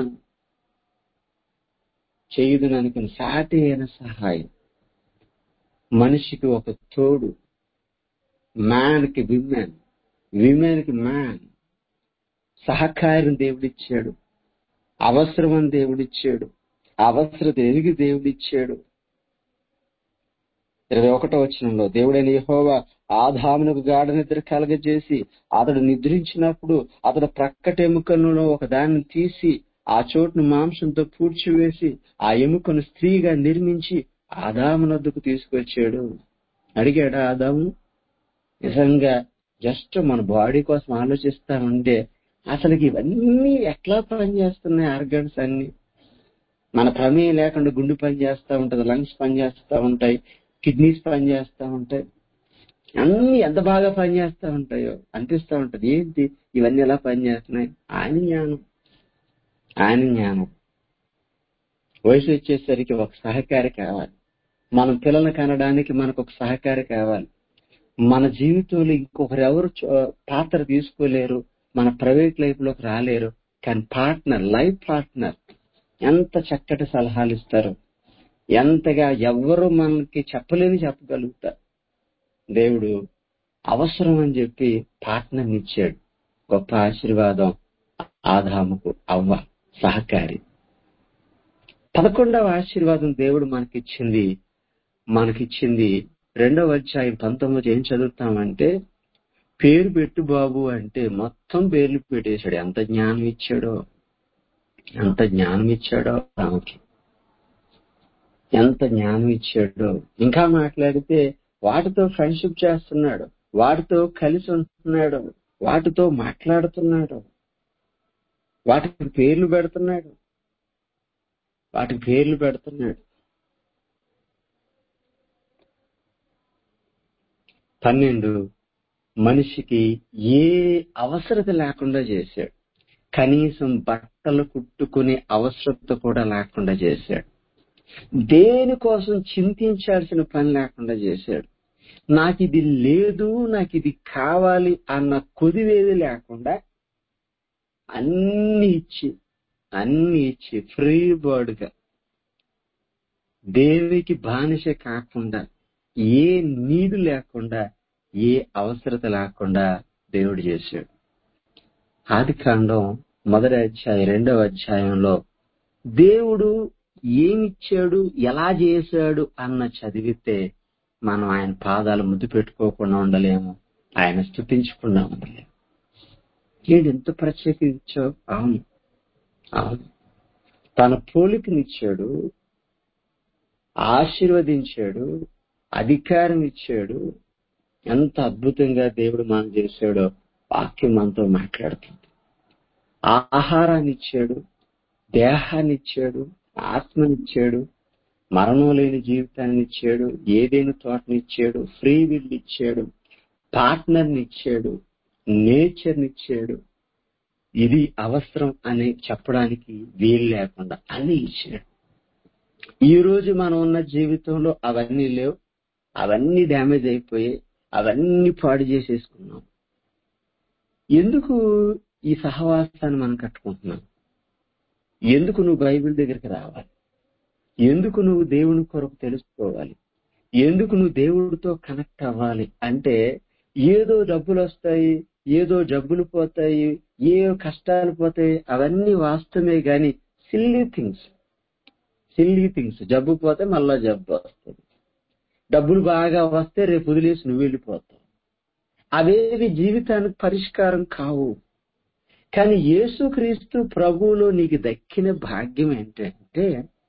చేయుదుననుకుని సాటి అయిన సహాయం మనిషికి ఒక తోడు మ్యాన్ కి విమెన్ విమెన్ కి మ్యాన్ సహకారం దేవుడిచ్చాడు అవసరం అని దేవుడిచ్చాడు అవసరత ఎరిగి దేవుడిచ్చాడు ఇరవై ఒకటో వచనంలో దేవుడైన యెహోవా ఆదామునకు గాఢ నిద్ర కలగజేసి అతడు నిద్రించినప్పుడు అతడు ప్రక్కట ఎముకలలో ఒక దాన్ని తీసి ఆ చోటును మాంసంతో పూడ్చివేసి ఆ ఎముకను స్త్రీగా నిర్మించి ఆదామునొద్దకు తీసుకొచ్చాడు అడిగాడా ఆదాము నిజంగా జస్ట్ మన బాడీ కోసం ఆలోచిస్తా ఉంటే అసలుకి ఇవన్నీ ఎట్లా పనిచేస్తున్నాయి ఆర్గన్స్ అన్ని మన ప్రమేయం లేకుండా గుండె పని చేస్తా ఉంటది లంగ్స్ పని చేస్తా ఉంటాయి కిడ్నీస్ పని చేస్తా ఉంటాయి అన్ని ఎంత బాగా పనిచేస్తా ఉంటాయో అనిపిస్తా ఉంటది ఏంటి ఇవన్నీ ఎలా పనిచేస్తున్నాయి ఆయన జ్ఞానం ఆయన జ్ఞానం వయసు వచ్చేసరికి ఒక సహకారి కావాలి మనం పిల్లల్ని కనడానికి మనకు ఒక సహకారి కావాలి మన జీవితంలో ఇంకొకరు ఎవరు చో- పాత్ర తీసుకోలేరు మన ప్రైవేట్ లైఫ్ లోకి రాలేరు కానీ పార్ట్నర్ లైఫ్ పార్ట్నర్ ఎంత చక్కటి సలహాలు ఇస్తారు ఎంతగా ఎవరు మనకి చెప్పలేని చెప్పగలుగుతారు దేవుడు అవసరం అని చెప్పి పార్ట్నర్ ఇచ్చాడు గొప్ప ఆశీర్వాదం ఆదాముకు అవ్వ సహకారి పదకొండవ ఆశీర్వాదం దేవుడు మనకిచ్చింది మనకిచ్చింది రెండవ అధ్యాయం పంతొమ్మిది ఏం చదువుతామంటే పేరు పెట్టు బాబు అంటే మొత్తం పేర్లు పెట్టేశాడు ఎంత జ్ఞానం ఇచ్చాడో ఎంత జ్ఞానం ఇచ్చాడో ఆమెకి ఎంత జ్ఞానం ఇచ్చాడో ఇంకా మాట్లాడితే వాటితో ఫ్రెండ్షిప్ చేస్తున్నాడు వాటితో కలిసి ఉంటున్నాడు వాటితో మాట్లాడుతున్నాడు వాటికి పేర్లు పెడుతున్నాడు వాటికి పేర్లు పెడుతున్నాడు పన్నెండు మనిషికి ఏ అవసరత లేకుండా చేశాడు కనీసం బట్టలు కుట్టుకునే అవసరత కూడా లేకుండా చేశాడు దేనికోసం చింతించాల్సిన పని లేకుండా చేశాడు నాకు ఇది లేదు నాకు ఇది కావాలి అన్న కొదివేది లేకుండా అన్ని ఇచ్చి అన్ని ఇచ్చి ఫ్రీ బర్డ్ గా దేవికి బానిస కాకుండా ఏ నీడు లేకుండా ఏ అవసరత లేకుండా దేవుడు చేశాడు ఆది కాండం మొదటి అధ్యాయం రెండవ అధ్యాయంలో దేవుడు ఏమిచ్చాడు ఎలా చేశాడు అన్న చదివితే మనం ఆయన పాదాలు ముద్దు పెట్టుకోకుండా ఉండలేము ఆయన స్థుతించకుండా ఉండలేము ఏంటి ఎంత ప్రత్యేక ఇచ్చావు అవును అవును తన పోలికనిచ్చాడు ఆశీర్వదించాడు అధికారం ఇచ్చాడు ఎంత అద్భుతంగా దేవుడు మనం చేశాడో వాక్యం మనతో మాట్లాడుతుంది ఆహారాన్ని ఇచ్చాడు దేహాన్ని ఇచ్చాడు ఆత్మనిచ్చాడు మరణం లేని జీవితాన్ని ఇచ్చాడు ఏదైనా తోటని ఇచ్చాడు ఫ్రీ విల్ ఇచ్చాడు పార్ట్నర్ని ఇచ్చాడు నేచర్ని ఇచ్చాడు ఇది అవసరం అని చెప్పడానికి వీలు లేకుండా అన్ని ఇచ్చాడు ఈ రోజు మనం ఉన్న జీవితంలో అవన్నీ లేవు అవన్నీ డ్యామేజ్ అయిపోయి అవన్నీ పాడు చేసేసుకున్నాం ఎందుకు ఈ సహవాసాన్ని మనం కట్టుకుంటున్నాం ఎందుకు నువ్వు బైబిల్ దగ్గరికి రావాలి ఎందుకు నువ్వు దేవుని కొరకు తెలుసుకోవాలి ఎందుకు నువ్వు దేవుడితో కనెక్ట్ అవ్వాలి అంటే ఏదో డబ్బులు వస్తాయి ఏదో జబ్బులు పోతాయి ఏ కష్టాలు పోతాయి అవన్నీ వాస్తవమే గాని సిల్లీ థింగ్స్ సిల్లీ థింగ్స్ జబ్బు పోతే మళ్ళా జబ్బు వస్తుంది డబ్బులు బాగా వస్తే రేపు వదిలేసి నువ్వు వెళ్ళిపోతావు అవేవి జీవితానికి పరిష్కారం కావు కానీ యేసుక్రీస్తు ప్రభువులో నీకు దక్కిన భాగ్యం ఏంటంటే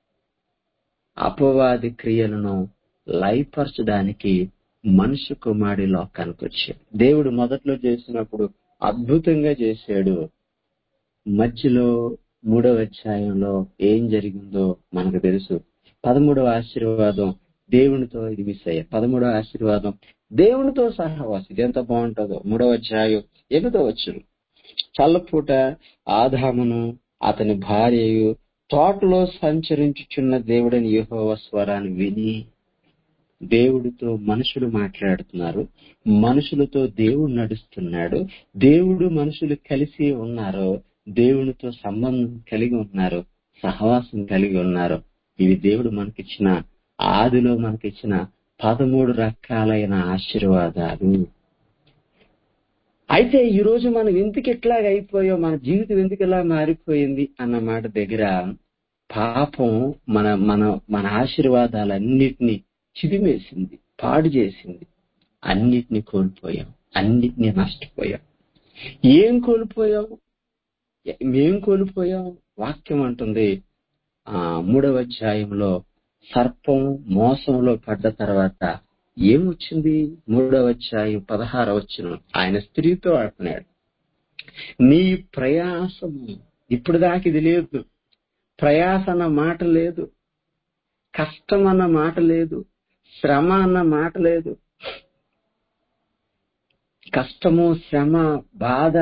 అపవాది క్రియలను లయపరచడానికి మనుష్య కుమారుడి లోకానికి వచ్చాడు దేవుడు మొదట్లో చేసినప్పుడు అద్భుతంగా చేశాడు మధ్యలో మూడవ అధ్యాయంలో ఏం జరిగిందో మనకు తెలుసు పదమూడవ ఆశీర్వాదం దేవునితో ఇది మిస్ అయ్యా పదమూడవ ఆశీర్వాదం దేవునితో సహవాసం ఇది ఎంత బాగుంటుందో మూడవ అధ్యాయం ఎనిమిదో వచ్చు చల్లపూట ఆదామును అతని భార్యయు తోటలో సంచరించుచున్న దేవుడని యెహోవా స్వరాన్ని విని దేవుడితో మనుషులు మాట్లాడుతున్నారు మనుషులతో దేవుడు నడుస్తున్నాడు దేవుడు మనుషులు కలిసి ఉన్నారు దేవునితో సంబంధం కలిగి ఉన్నారు సహవాసం కలిగి ఉన్నారు ఇవి దేవుడు మనకిచ్చిన ఆదిలో మనకిచ్చిన పదమూడు రకాలైన ఆశీర్వాదాలు అయితే ఈ రోజు మనం ఎందుకు ఎట్లాగ అయిపోయాం మన జీవితం ఎందుకు ఇలా మారిపోయింది అన్న మాట దగ్గర పాపం మన మన మన ఆశీర్వాదాలన్నిటినీ చిదిమేసింది పాడు చేసింది అన్నిటినీ కోల్పోయాం అన్నిటినీ నష్టపోయాం ఏం కోల్పోయాం మేం కోల్పోయాం వాక్యం అంటుంది ఆ మూడవ అధ్యాయంలో సర్పం మోసంలో పడ్డ తర్వాత ఏమొచ్చింది మూడవ అధ్యాయం పదహార వచ్చిన ఆయన స్త్రీతో అంటున్నాడు నీ ప్రయాసము ఇప్పుడు దాకా ఇది లేదు ప్రయాస అన్న మాట లేదు కష్టం అన్న మాట లేదు శ్రమ అన్న మాట లేదు కష్టము శ్రమ బాధ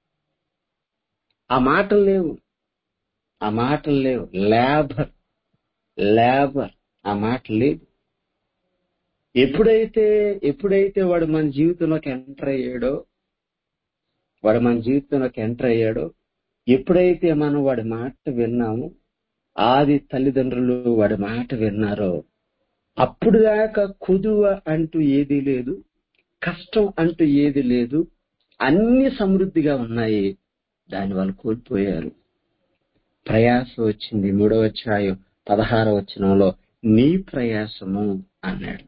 ఆ మాటలు లేవు ఆ మాటలు లేవు లేబర్ లేబర్ ఆ మాట లేదు ఎప్పుడైతే ఎప్పుడైతే వాడు మన జీవితంలోకి ఎంటర్ అయ్యాడో వాడు మన జీవితంలోకి ఎంటర్ అయ్యాడో ఎప్పుడైతే మనం వాడి మాట విన్నామో ఆది తల్లిదండ్రులు వాడి మాట విన్నారో అప్పుడు దాకా కుదువ అంటూ ఏదీ లేదు కష్టం అంటూ ఏది లేదు అన్ని సమృద్ధిగా ఉన్నాయి దాని వాళ్ళు కోల్పోయారు ప్రయాస వచ్చింది మూడవ అధ్యాయం పదహార వచనంలో నీ ప్రయాసము అన్నాడు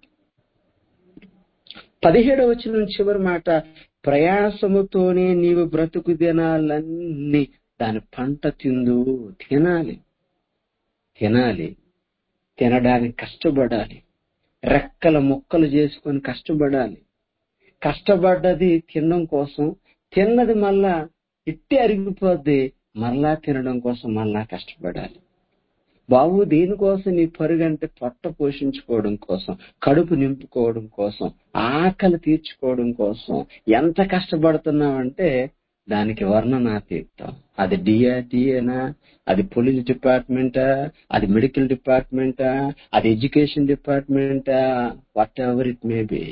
పదిహేడవ వచనం చివరి మాట ప్రయాసముతోనే నీవు బ్రతుకు దినాలన్నీ దాని పంట తిందు తినాలి తినాలి తినడానికి కష్టపడాలి రెక్కల ముక్కలు చేసుకొని కష్టపడాలి కష్టపడ్డది తినడం కోసం తిన్నది మళ్ళా ఇట్టి అరిగిపోద్ది మళ్ళా తినడం కోసం మళ్ళా కష్టపడాలి బాబు దేనికోసం నీ పరుగంటే పొట్ట పోషించుకోవడం కోసం కడుపు నింపుకోవడం కోసం ఆకలి తీర్చుకోవడం కోసం ఎంత కష్టపడుతున్నావంటే దానికి వర్ణనాతీతం అది డిఆర్టీఏనా అది పోలీస్ డిపార్ట్మెంటా అది మెడికల్ డిపార్ట్మెంటా అది ఎడ్యుకేషన్ డిపార్ట్మెంటా whatever it may be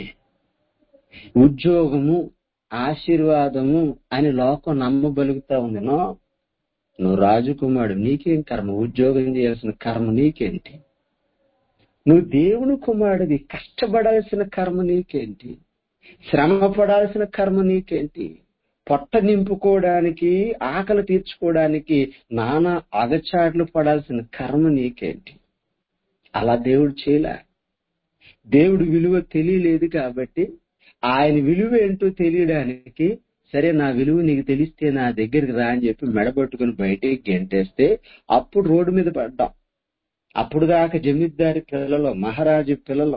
ఉద్యోగము ఆశీర్వాదము అని లోకం నమ్మబలుగుతా ఉంది నో నువ్వు రాజకుమారుడు నీకేం కర్మ ఉద్యోగం చేయాల్సిన కర్మ నీకేంటి నువ్వు దేవుని కుమారుడివి కష్టపడాల్సిన కర్మ నీకేంటి శ్రమ పడాల్సిన కర్మ నీకేంటి పొట్ట నింపుకోవడానికి ఆకలి తీర్చుకోవడానికి నానా అగచాట్లు పడాల్సిన కర్మ నీకేంటి అలా దేవుడు చేయలే దేవుడు విలువ తెలియలేదు కాబట్టి ఆయన విలువ ఏంటో తెలియడానికి సరే నా విలువ నీకు తెలిస్తే నా దగ్గరికి రా అని చెప్పి మెడబట్టుకుని బయటికి గెంటేస్తే అప్పుడు రోడ్డు మీద పడ్డాం అప్పుడు దాకా జమీద్దారి పిల్లలు మహారాజు పిల్లలు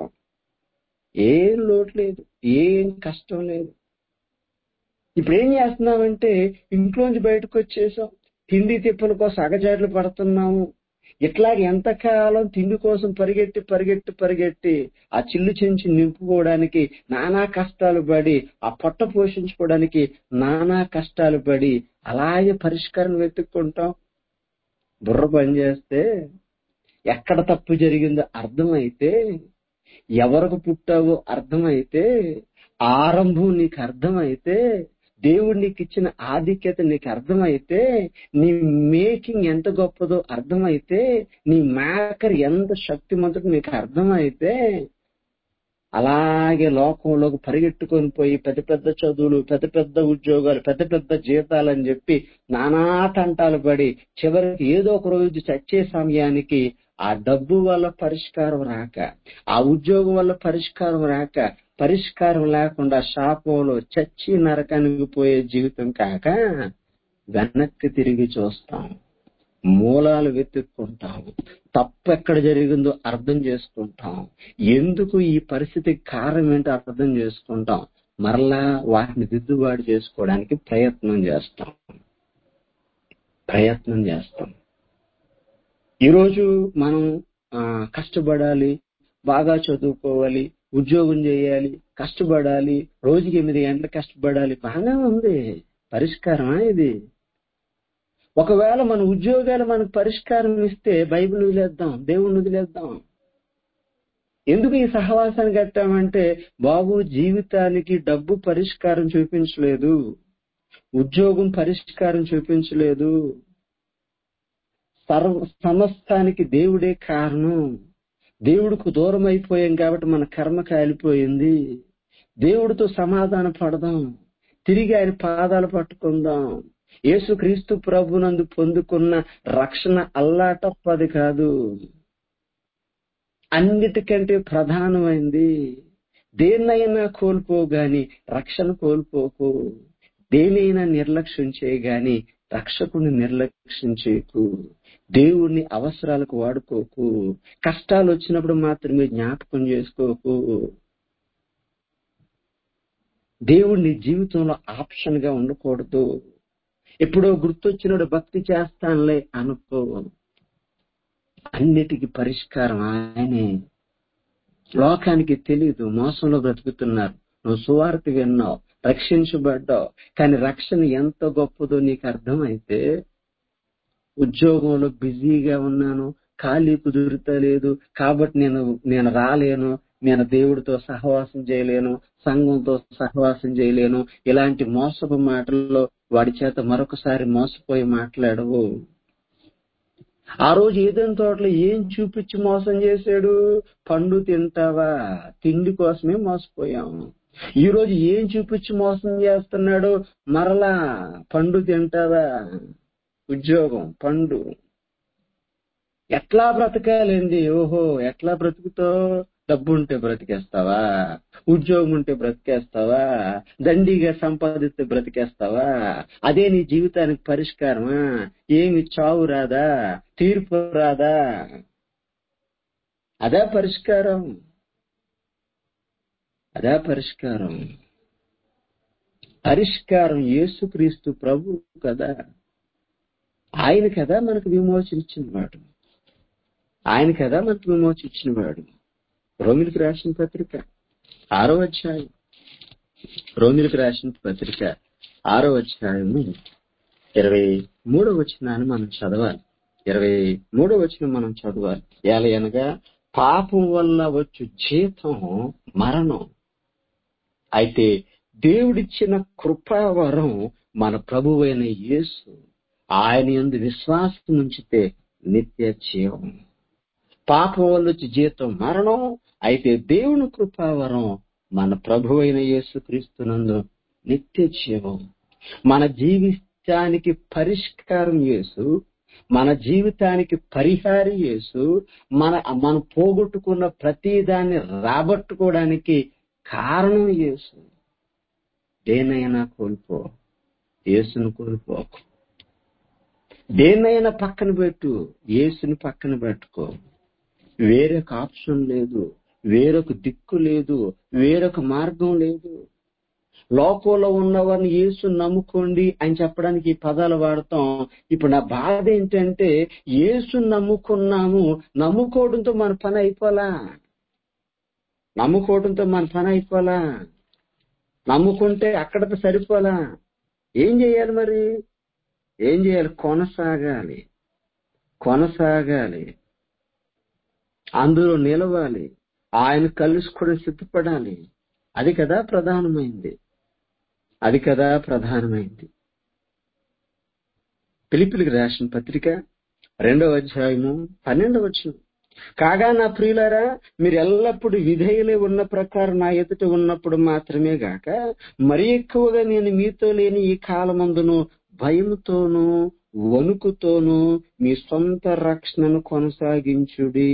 ఏం లోటు లేదు ఏం కష్టం లేదు ఇప్పుడు ఏం చేస్తున్నామంటే ఇంట్లోంచి బయటకు వచ్చేసాం తిండి తిప్పల కోసం అగజాట్లు పడుతున్నాము ఇట్లాగ ఎంతకాలం తిండి కోసం పరిగెట్టి పరిగెట్టి పరిగెట్టి ఆ చిల్లు చెంచి నింపుకోవడానికి నానా కష్టాలు పడి ఆ పొట్ట పోషించుకోవడానికి నానా కష్టాలు పడి అలాగే పరిష్కారం వెతుక్కుంటాం బుర్ర పనిచేస్తే ఎక్కడ తప్పు జరిగిందో అర్థమైతే ఎవరికి పుట్టావో అర్థమైతే ఆరంభం నీకు అర్థమైతే దేవుడు నీకు ఇచ్చిన ఆధిక్యత నీకు అర్థమైతే నీ మేకింగ్ ఎంత గొప్పదో అర్థమైతే నీ మేకర్ ఎంత శక్తిమంతుడు నీకు అర్థమైతే అలాగే లోకంలోకి పరిగెట్టుకొని పోయి పెద్ద పెద్ద చదువులు పెద్ద పెద్ద ఉద్యోగాలు పెద్ద పెద్ద జీతాలు అని చెప్పి నానా తంటాలు పడి చివరికి ఏదో ఒక రోజు చచ్చే సమయానికి ఆ డబ్బు వల్ల పరిష్కారం రాక ఆ ఉద్యోగం వల్ల పరిష్కారం రాక పరిష్కారం లేకుండా శాపంలో చచ్చి నరకానికి పోయే జీవితం కాక వెనక్కి తిరిగి చూస్తాం మూలాలు వెతుక్కుంటాం తప్పు ఎక్కడ జరిగిందో అర్థం చేసుకుంటాం ఎందుకు ఈ పరిస్థితికి కారణం ఏంటో అర్థం చేసుకుంటాం మరలా వాటిని దిద్దుబాటు చేసుకోవడానికి ప్రయత్నం చేస్తాం ప్రయత్నం చేస్తాం ఈరోజు మనం ఆ, కష్టపడాలి బాగా చదువుకోవాలి ఉద్యోగం చేయాలి కష్టపడాలి రోజుకి ఎనిమిది గంటలు కష్టపడాలి బాగానే ఉంది పరిష్కారమా ఇది ఒకవేళ మన ఉద్యోగాలు మనకు పరిష్కారం ఇస్తే బైబిల్ వదిలేద్దాం దేవుణ్ణి వదిలేద్దాం ఎందుకు ఈ సహవాసాన్ని కట్టామంటే బాబు జీవితానికి డబ్బు పరిష్కారం చూపించలేదు ఉద్యోగం పరిష్కారం చూపించలేదు సర్వ సమస్తానికి దేవుడే కారణం దేవుడికి దూరం అయిపోయాం కాబట్టి మన కర్మ కాలిపోయింది దేవుడితో సమాధాన పడదాం తిరిగి ఆయన పాదాలు పట్టుకుందాం యేసుక్రీస్తు ప్రభునందు పొందుకున్న రక్షణ అల్లాటప్పది కాదు అన్నిటికంటే ప్రధానమైంది దేన్నైనా కోల్పో గాని రక్షణ కోల్పోకు దేనైనా నిర్లక్ష్యం చేయగాని రక్షకుని నిర్లక్ష్యం చేయకు దేవుణ్ణి అవసరాలకు వాడుకోకు కష్టాలు వచ్చినప్పుడు మాత్రమే జ్ఞాపకం చేసుకోకు దేవుణ్ణి జీవితంలో ఆప్షన్ గా ఉండకూడదు ఎప్పుడో గుర్తొచ్చినప్పుడు భక్తి చేస్తానులే అనుకో అన్నిటికీ పరిష్కారం ఆయనే లోకానికి తెలియదు మోసంలో బ్రతుకుతున్నారు నువ్వు సువార్త విన్నావు రక్షించబడ్డావు కానీ రక్షణ ఎంత గొప్పదో నీకు అర్థమైతే ఉద్యోగంలో బిజీగా ఉన్నాను ఖాళీ కుదురుతలేదు కాబట్టి నేను నేను రాలేను నేను దేవుడితో సహవాసం చేయలేను సంఘంతో సహవాసం చేయలేను ఇలాంటి మోసపు మాటల్లో వాడి చేత మరొకసారి మోసపోయి మాట్లాడవు ఆ రోజు ఏదైనా తోటలో ఏం చూపించి మోసం చేశాడు పండు తింటావా తిండి కోసమే మోసపోయాం ఈ రోజు ఏం చూపించి మోసం చేస్తున్నాడు మరలా పండు తింటావా ఉద్యోగం పండు ఎట్లా బ్రతకాలండి ఓహో ఎట్లా బ్రతుకుతావు డబ్బు ఉంటే బ్రతికేస్తావా ఉద్యోగం ఉంటే బ్రతికేస్తావా దండిగా సంపాదిస్తే బ్రతికేస్తావా అదే నీ జీవితానికి పరిష్కారమా ఏమి చావు రాదా తీర్పు రాదా అదే పరిష్కారం అదే పరిష్కారం పరిష్కారం యేసుక్రీస్తు ప్రభు కదా ఆయన కదా మనకు విమోచించిన వాడు ఆయన కదా మనకు విమోచించిన వాడు రోమిలికి రాసిన పత్రిక ఆరో అధ్యాయం రోమిలికి రాసిన పత్రిక ఆరో అధ్యాయము ఇరవై మూడో వచనాన్ని మనం చదవాలి ఇరవై మూడో వచనం మనం చదవాలి ఎలా అనగా పాపం వల్ల వచ్చు జీతం మరణం అయితే దేవుడిచ్చిన కృపావరం మన ప్రభువైన యేసు ఆయన ఎందు విశ్వాసం ఉంచితే నిత్య జీవం పాపం వల్ల వచ్చి జీతం మరణం అయితే దేవుని కృపావరం మన ప్రభు అయిన యేసు క్రీస్తునందు నిత్య జీవం మన జీవితానికి పరిష్కారం యేసు మన జీవితానికి పరిహారి యేసు మన మనం పోగొట్టుకున్న ప్రతి దాన్ని రాబట్టుకోవడానికి కారణం యేసు దేనైనా కోల్పో యేసును కోల్పోకు దేన్నైనా పక్కన పెట్టు యేసుని పక్కన పెట్టుకో వేరొక ఆప్షన్ లేదు వేరొక దిక్కు లేదు వేరొక మార్గం లేదు లోకంలో ఉన్నవారిని యేసు నమ్ముకోండి అని చెప్పడానికి ఈ పదాలు వాడతాం ఇప్పుడు నా బాధ ఏంటంటే యేసు నమ్ముకున్నాము నమ్ముకోవడంతో మన పని అయిపోలా నమ్ముకోవడంతో మన పని అయిపోలా నమ్ముకుంటే అక్కడతో సరిపోలా ఏం చేయాలి మరి ఏం చేయాలి కొనసాగాలి కొనసాగాలి అందులో నిలవాలి ఆయన కలుసుకోవడం సిద్ధపడాలి అది కదా ప్రధానమైంది అది కదా ప్రధానమైంది పిలిపిలికి రాసిన పత్రిక రెండవ అధ్యాయము పన్నెండవ వచ్చిన కాగా నా ప్రియులారా మీరు ఎల్లప్పుడూ విధేయులే ఉన్న ప్రకారం నా ఎదుట ఉన్నప్పుడు మాత్రమే గాక మరి ఎక్కువగా నేను మీతో లేని ఈ కాలమందును భయముతోనూ వణుకుతోనూ మీ సొంత రక్షణను కొనసాగించుడి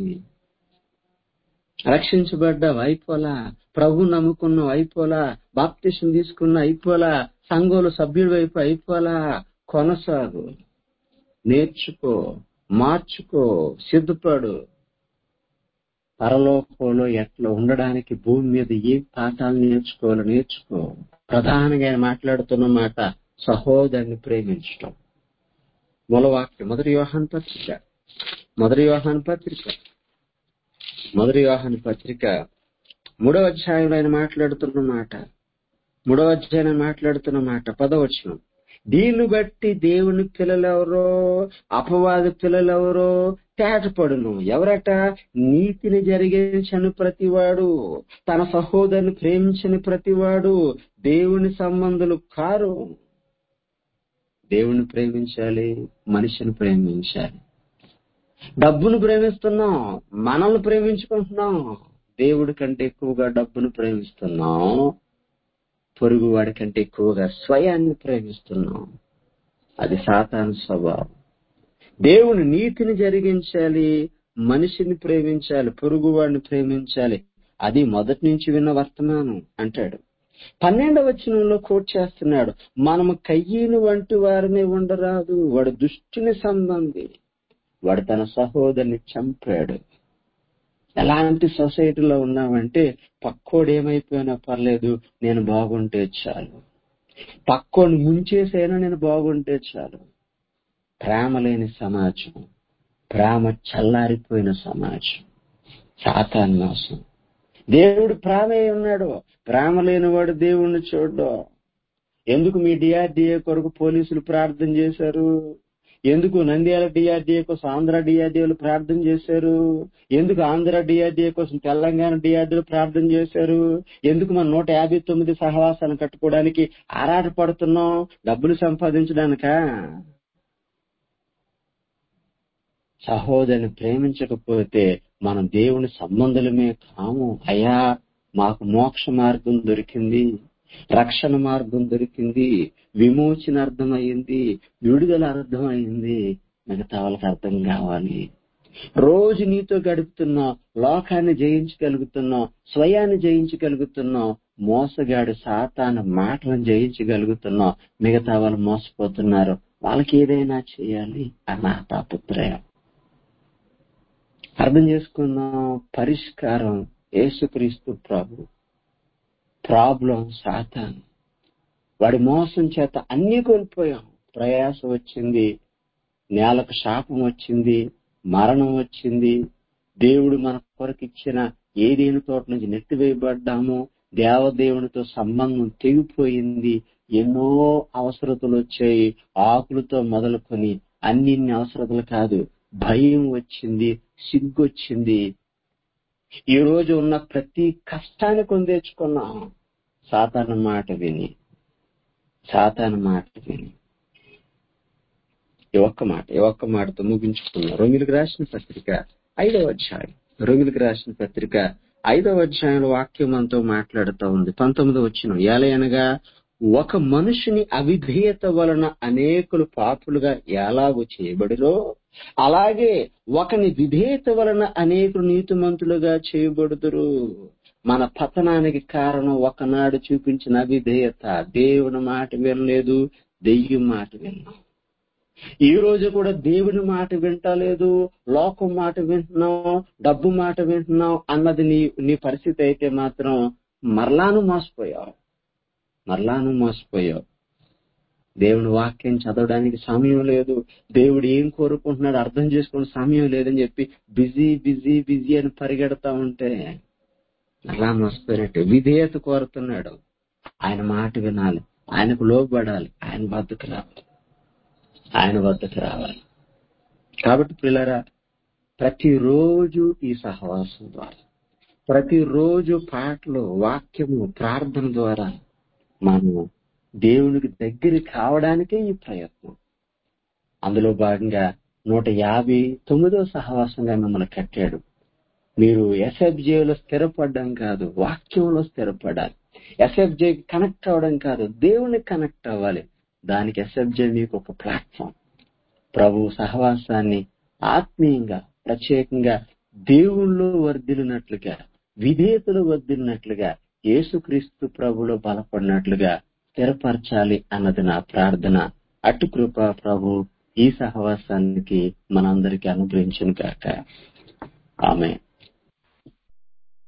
రక్షించబడ్డావు అయిపోలా ప్రభు నమ్ముకున్నావు అయిపోలా బాప్తిషన్ తీసుకున్న అయిపోలా సంఘంలో సభ్యుడు వైపు అయిపోలా కొనసాగు నేర్చుకో మార్చుకో సిద్ధపడు పరలోకంలో ఎట్లా ఉండడానికి భూమి మీద ఏ పాఠాలు నేర్చుకోవాలో నేర్చుకో ప్రధానంగా ఆయన మాట్లాడుతున్న మాట సహోదరుని ప్రేమించటం మూలవాక్యం మొదటి వ్యూహాన్ పత్రిక మొదటి వ్యూహాన్ పత్రిక మొదటి వ్యూహాన్ పత్రిక మూడవ అధ్యాయంలో ఆయన మాట్లాడుతున్న మాట మూడవ అధ్యాయం మాట్లాడుతున్న మాట పదవచనం దీన్ని బట్టి దేవుని పిల్లలెవరో అపవాద పిల్లలెవరో తేటపడును ఎవరట నీతిని జరిగించని ప్రతివాడు తన సహోదరుని ప్రేమించని ప్రతివాడు దేవుని సంబంధులు కారు దేవుని ప్రేమించాలి మనిషిని ప్రేమించాలి డబ్బును ప్రేమిస్తున్నాం మనల్ని ప్రేమించుకుంటున్నాం దేవుడి కంటే ఎక్కువగా డబ్బును ప్రేమిస్తున్నాం పొరుగు వాడి కంటే ఎక్కువగా స్వయాన్ని ప్రేమిస్తున్నాం అది సాతాను స్వభావం దేవుని నీతిని జరిగించాలి మనిషిని ప్రేమించాలి పొరుగు వాడిని ప్రేమించాలి అది మొదటి నుంచి విన్న వర్తమానం అంటాడు పన్నెండవ వచనంలో కోట్ చేస్తున్నాడు మనము కయ్యను వంటి వారిని ఉండరాదు వాడు దుష్టుని సంబంధి వాడు తన సహోదరిని చంపాడు ఎలాంటి సొసైటీలో ఉన్నామంటే పక్కోడు ఏమైపోయినా పర్లేదు నేను బాగుంటే చాలు పక్కోని ముంచేసైనా నేను బాగుంటే చాలు ప్రేమ లేని సమాజం ప్రేమ చల్లారిపోయిన సమాజం సాతాన్ మోసం దేవుడు ప్రేమే ఉన్నాడు ప్రేమ లేనివాడు దేవుణ్ణి చూడ్డు ఎందుకు మీ డిఆర్డిఏ కొరకు పోలీసులు ప్రార్థన చేశారు ఎందుకు నంద్యాల డిఆర్డిఏ కోసం ఆంధ్ర డిఆర్డిఏలు ప్రార్థన చేశారు ఎందుకు ఆంధ్ర డిఆర్డిఏ కోసం తెలంగాణ డిఆర్డీలు ప్రార్థన చేశారు ఎందుకు మన నూట యాభై తొమ్మిది సహవాసాలను కట్టుకోవడానికి ఆరాట పడుతున్నాం డబ్బులు సంపాదించడానికా సహోదరిని ప్రేమించకపోతే మనం దేవుని సంబంధులమే కాము అయ్యా మాకు మోక్ష మార్గం దొరికింది రక్షణ మార్గం దొరికింది విమోచన అర్థమైంది విడుదల అర్థమైంది మిగతా వాళ్ళకి అర్థం కావాలి రోజు నీతో గడుపుతున్నాం లోకాన్ని జయించగలుగుతున్నాం స్వయాన్ని జయించగలుగుతున్నాం మోసగాడు సాతాన మాటలను జయించగలుగుతున్నాం మిగతా వాళ్ళు మోసపోతున్నారు వాళ్ళకి ఏదైనా చేయాలి అన్న తాపత్రయం అర్థం చేసుకున్నాం పరిష్కారం యేసుక్రీస్తు ప్రభు ప్రాబ్లం సాతాన్ వాడి మోసం చేత అన్ని కోల్పోయాం ప్రయాస వచ్చింది నేలకు శాపం వచ్చింది మరణం వచ్చింది దేవుడు మన కొరకు ఇచ్చిన ఏదేని తోట నుంచి నెట్టివేయబడ్డాము దేవదేవునితో సంబంధం తెగిపోయింది ఎన్నో అవసరతలు వచ్చాయి ఆకులతో మొదలుకొని అన్నిన్ని అవసరతలు కాదు భయం వచ్చింది సిగ్గొచ్చింది ఈ రోజు ఉన్న ప్రతి కష్టాన్ని కొందేచుకున్నాం సాతాన మాట విని సాతాన మాట విని ఈ ఒక్క మాట ఈ ఒక్క మాటతో ముగించుకున్నాం రొమిలకు రాసిన పత్రిక ఐదవ అధ్యాయం రొమిలకు రాసిన పత్రిక ఐదవ అధ్యాయంలో వాక్యం మనతో మాట్లాడుతూ ఉంది పంతొమ్మిది వచ్చిన ఏలయనగా ఒక మనుషుని అవిధేయత వలన అనేకులు పాపులుగా ఎలాగో చేయబడిరో అలాగే ఒకని విధేయత వలన అనేకులు నీతిమంతులుగా చేయబడుదురు మన పతనానికి కారణం ఒకనాడు చూపించిన అవిధేయత దేవుని మాట వినలేదు దెయ్యం మాట విన్నాం ఈ రోజు కూడా దేవుని మాట వింటలేదు లోకం మాట వింటున్నాం డబ్బు మాట వింటున్నాం అన్నది నీ నీ పరిస్థితి అయితే మాత్రం మరలాను మోసపోయావు మరలాను మోసపోయావు దేవుని వాక్యం చదవడానికి సమయం లేదు దేవుడు ఏం కోరుకుంటున్నాడు అర్థం చేసుకునే సమయం లేదని చెప్పి బిజీ బిజీ బిజీ అని పరిగెడతా ఉంటే అలా మోసపోయినట్టు విధేయత కోరుతున్నాడు ఆయన మాట వినాలి ఆయనకు లోబడాలి ఆయన వద్దకు రావాలి ఆయన వద్దకు రావాలి కాబట్టి పిల్లరా ప్రతిరోజు ఈ సహవాసం ద్వారా ప్రతిరోజు పాటలు వాక్యము ప్రార్థన ద్వారా మనము దేవునికి దగ్గర కావడానికే ఈ ప్రయత్నం అందులో భాగంగా నూట యాభై తొమ్మిదో సహవాసంగా మిమ్మల్ని కట్టాడు మీరు ఎస్ఎఫ్జేలో స్థిరపడడం కాదు వాక్యంలో స్థిరపడాలి ఎస్ఎఫ్జే కనెక్ట్ అవ్వడం కాదు దేవునికి కనెక్ట్ అవ్వాలి దానికి ఎస్ఎఫ్జే మీకు ఒక ప్లాట్ఫామ్ ప్రభు సహవాసాన్ని ఆత్మీయంగా ప్రత్యేకంగా దేవుళ్ళో వర్ధిల్లినట్లుగా విధేయతలో వర్ధిల్లినట్లుగా యేసుక్రీస్తు ప్రభులో బలపడినట్లుగా స్థిరపరచాలి అన్నది నా ప్రార్థన అటు కృప ప్రభు ఈ సహవాసానికి మనందరికీ అనుగ్రహించును కాక ఆమె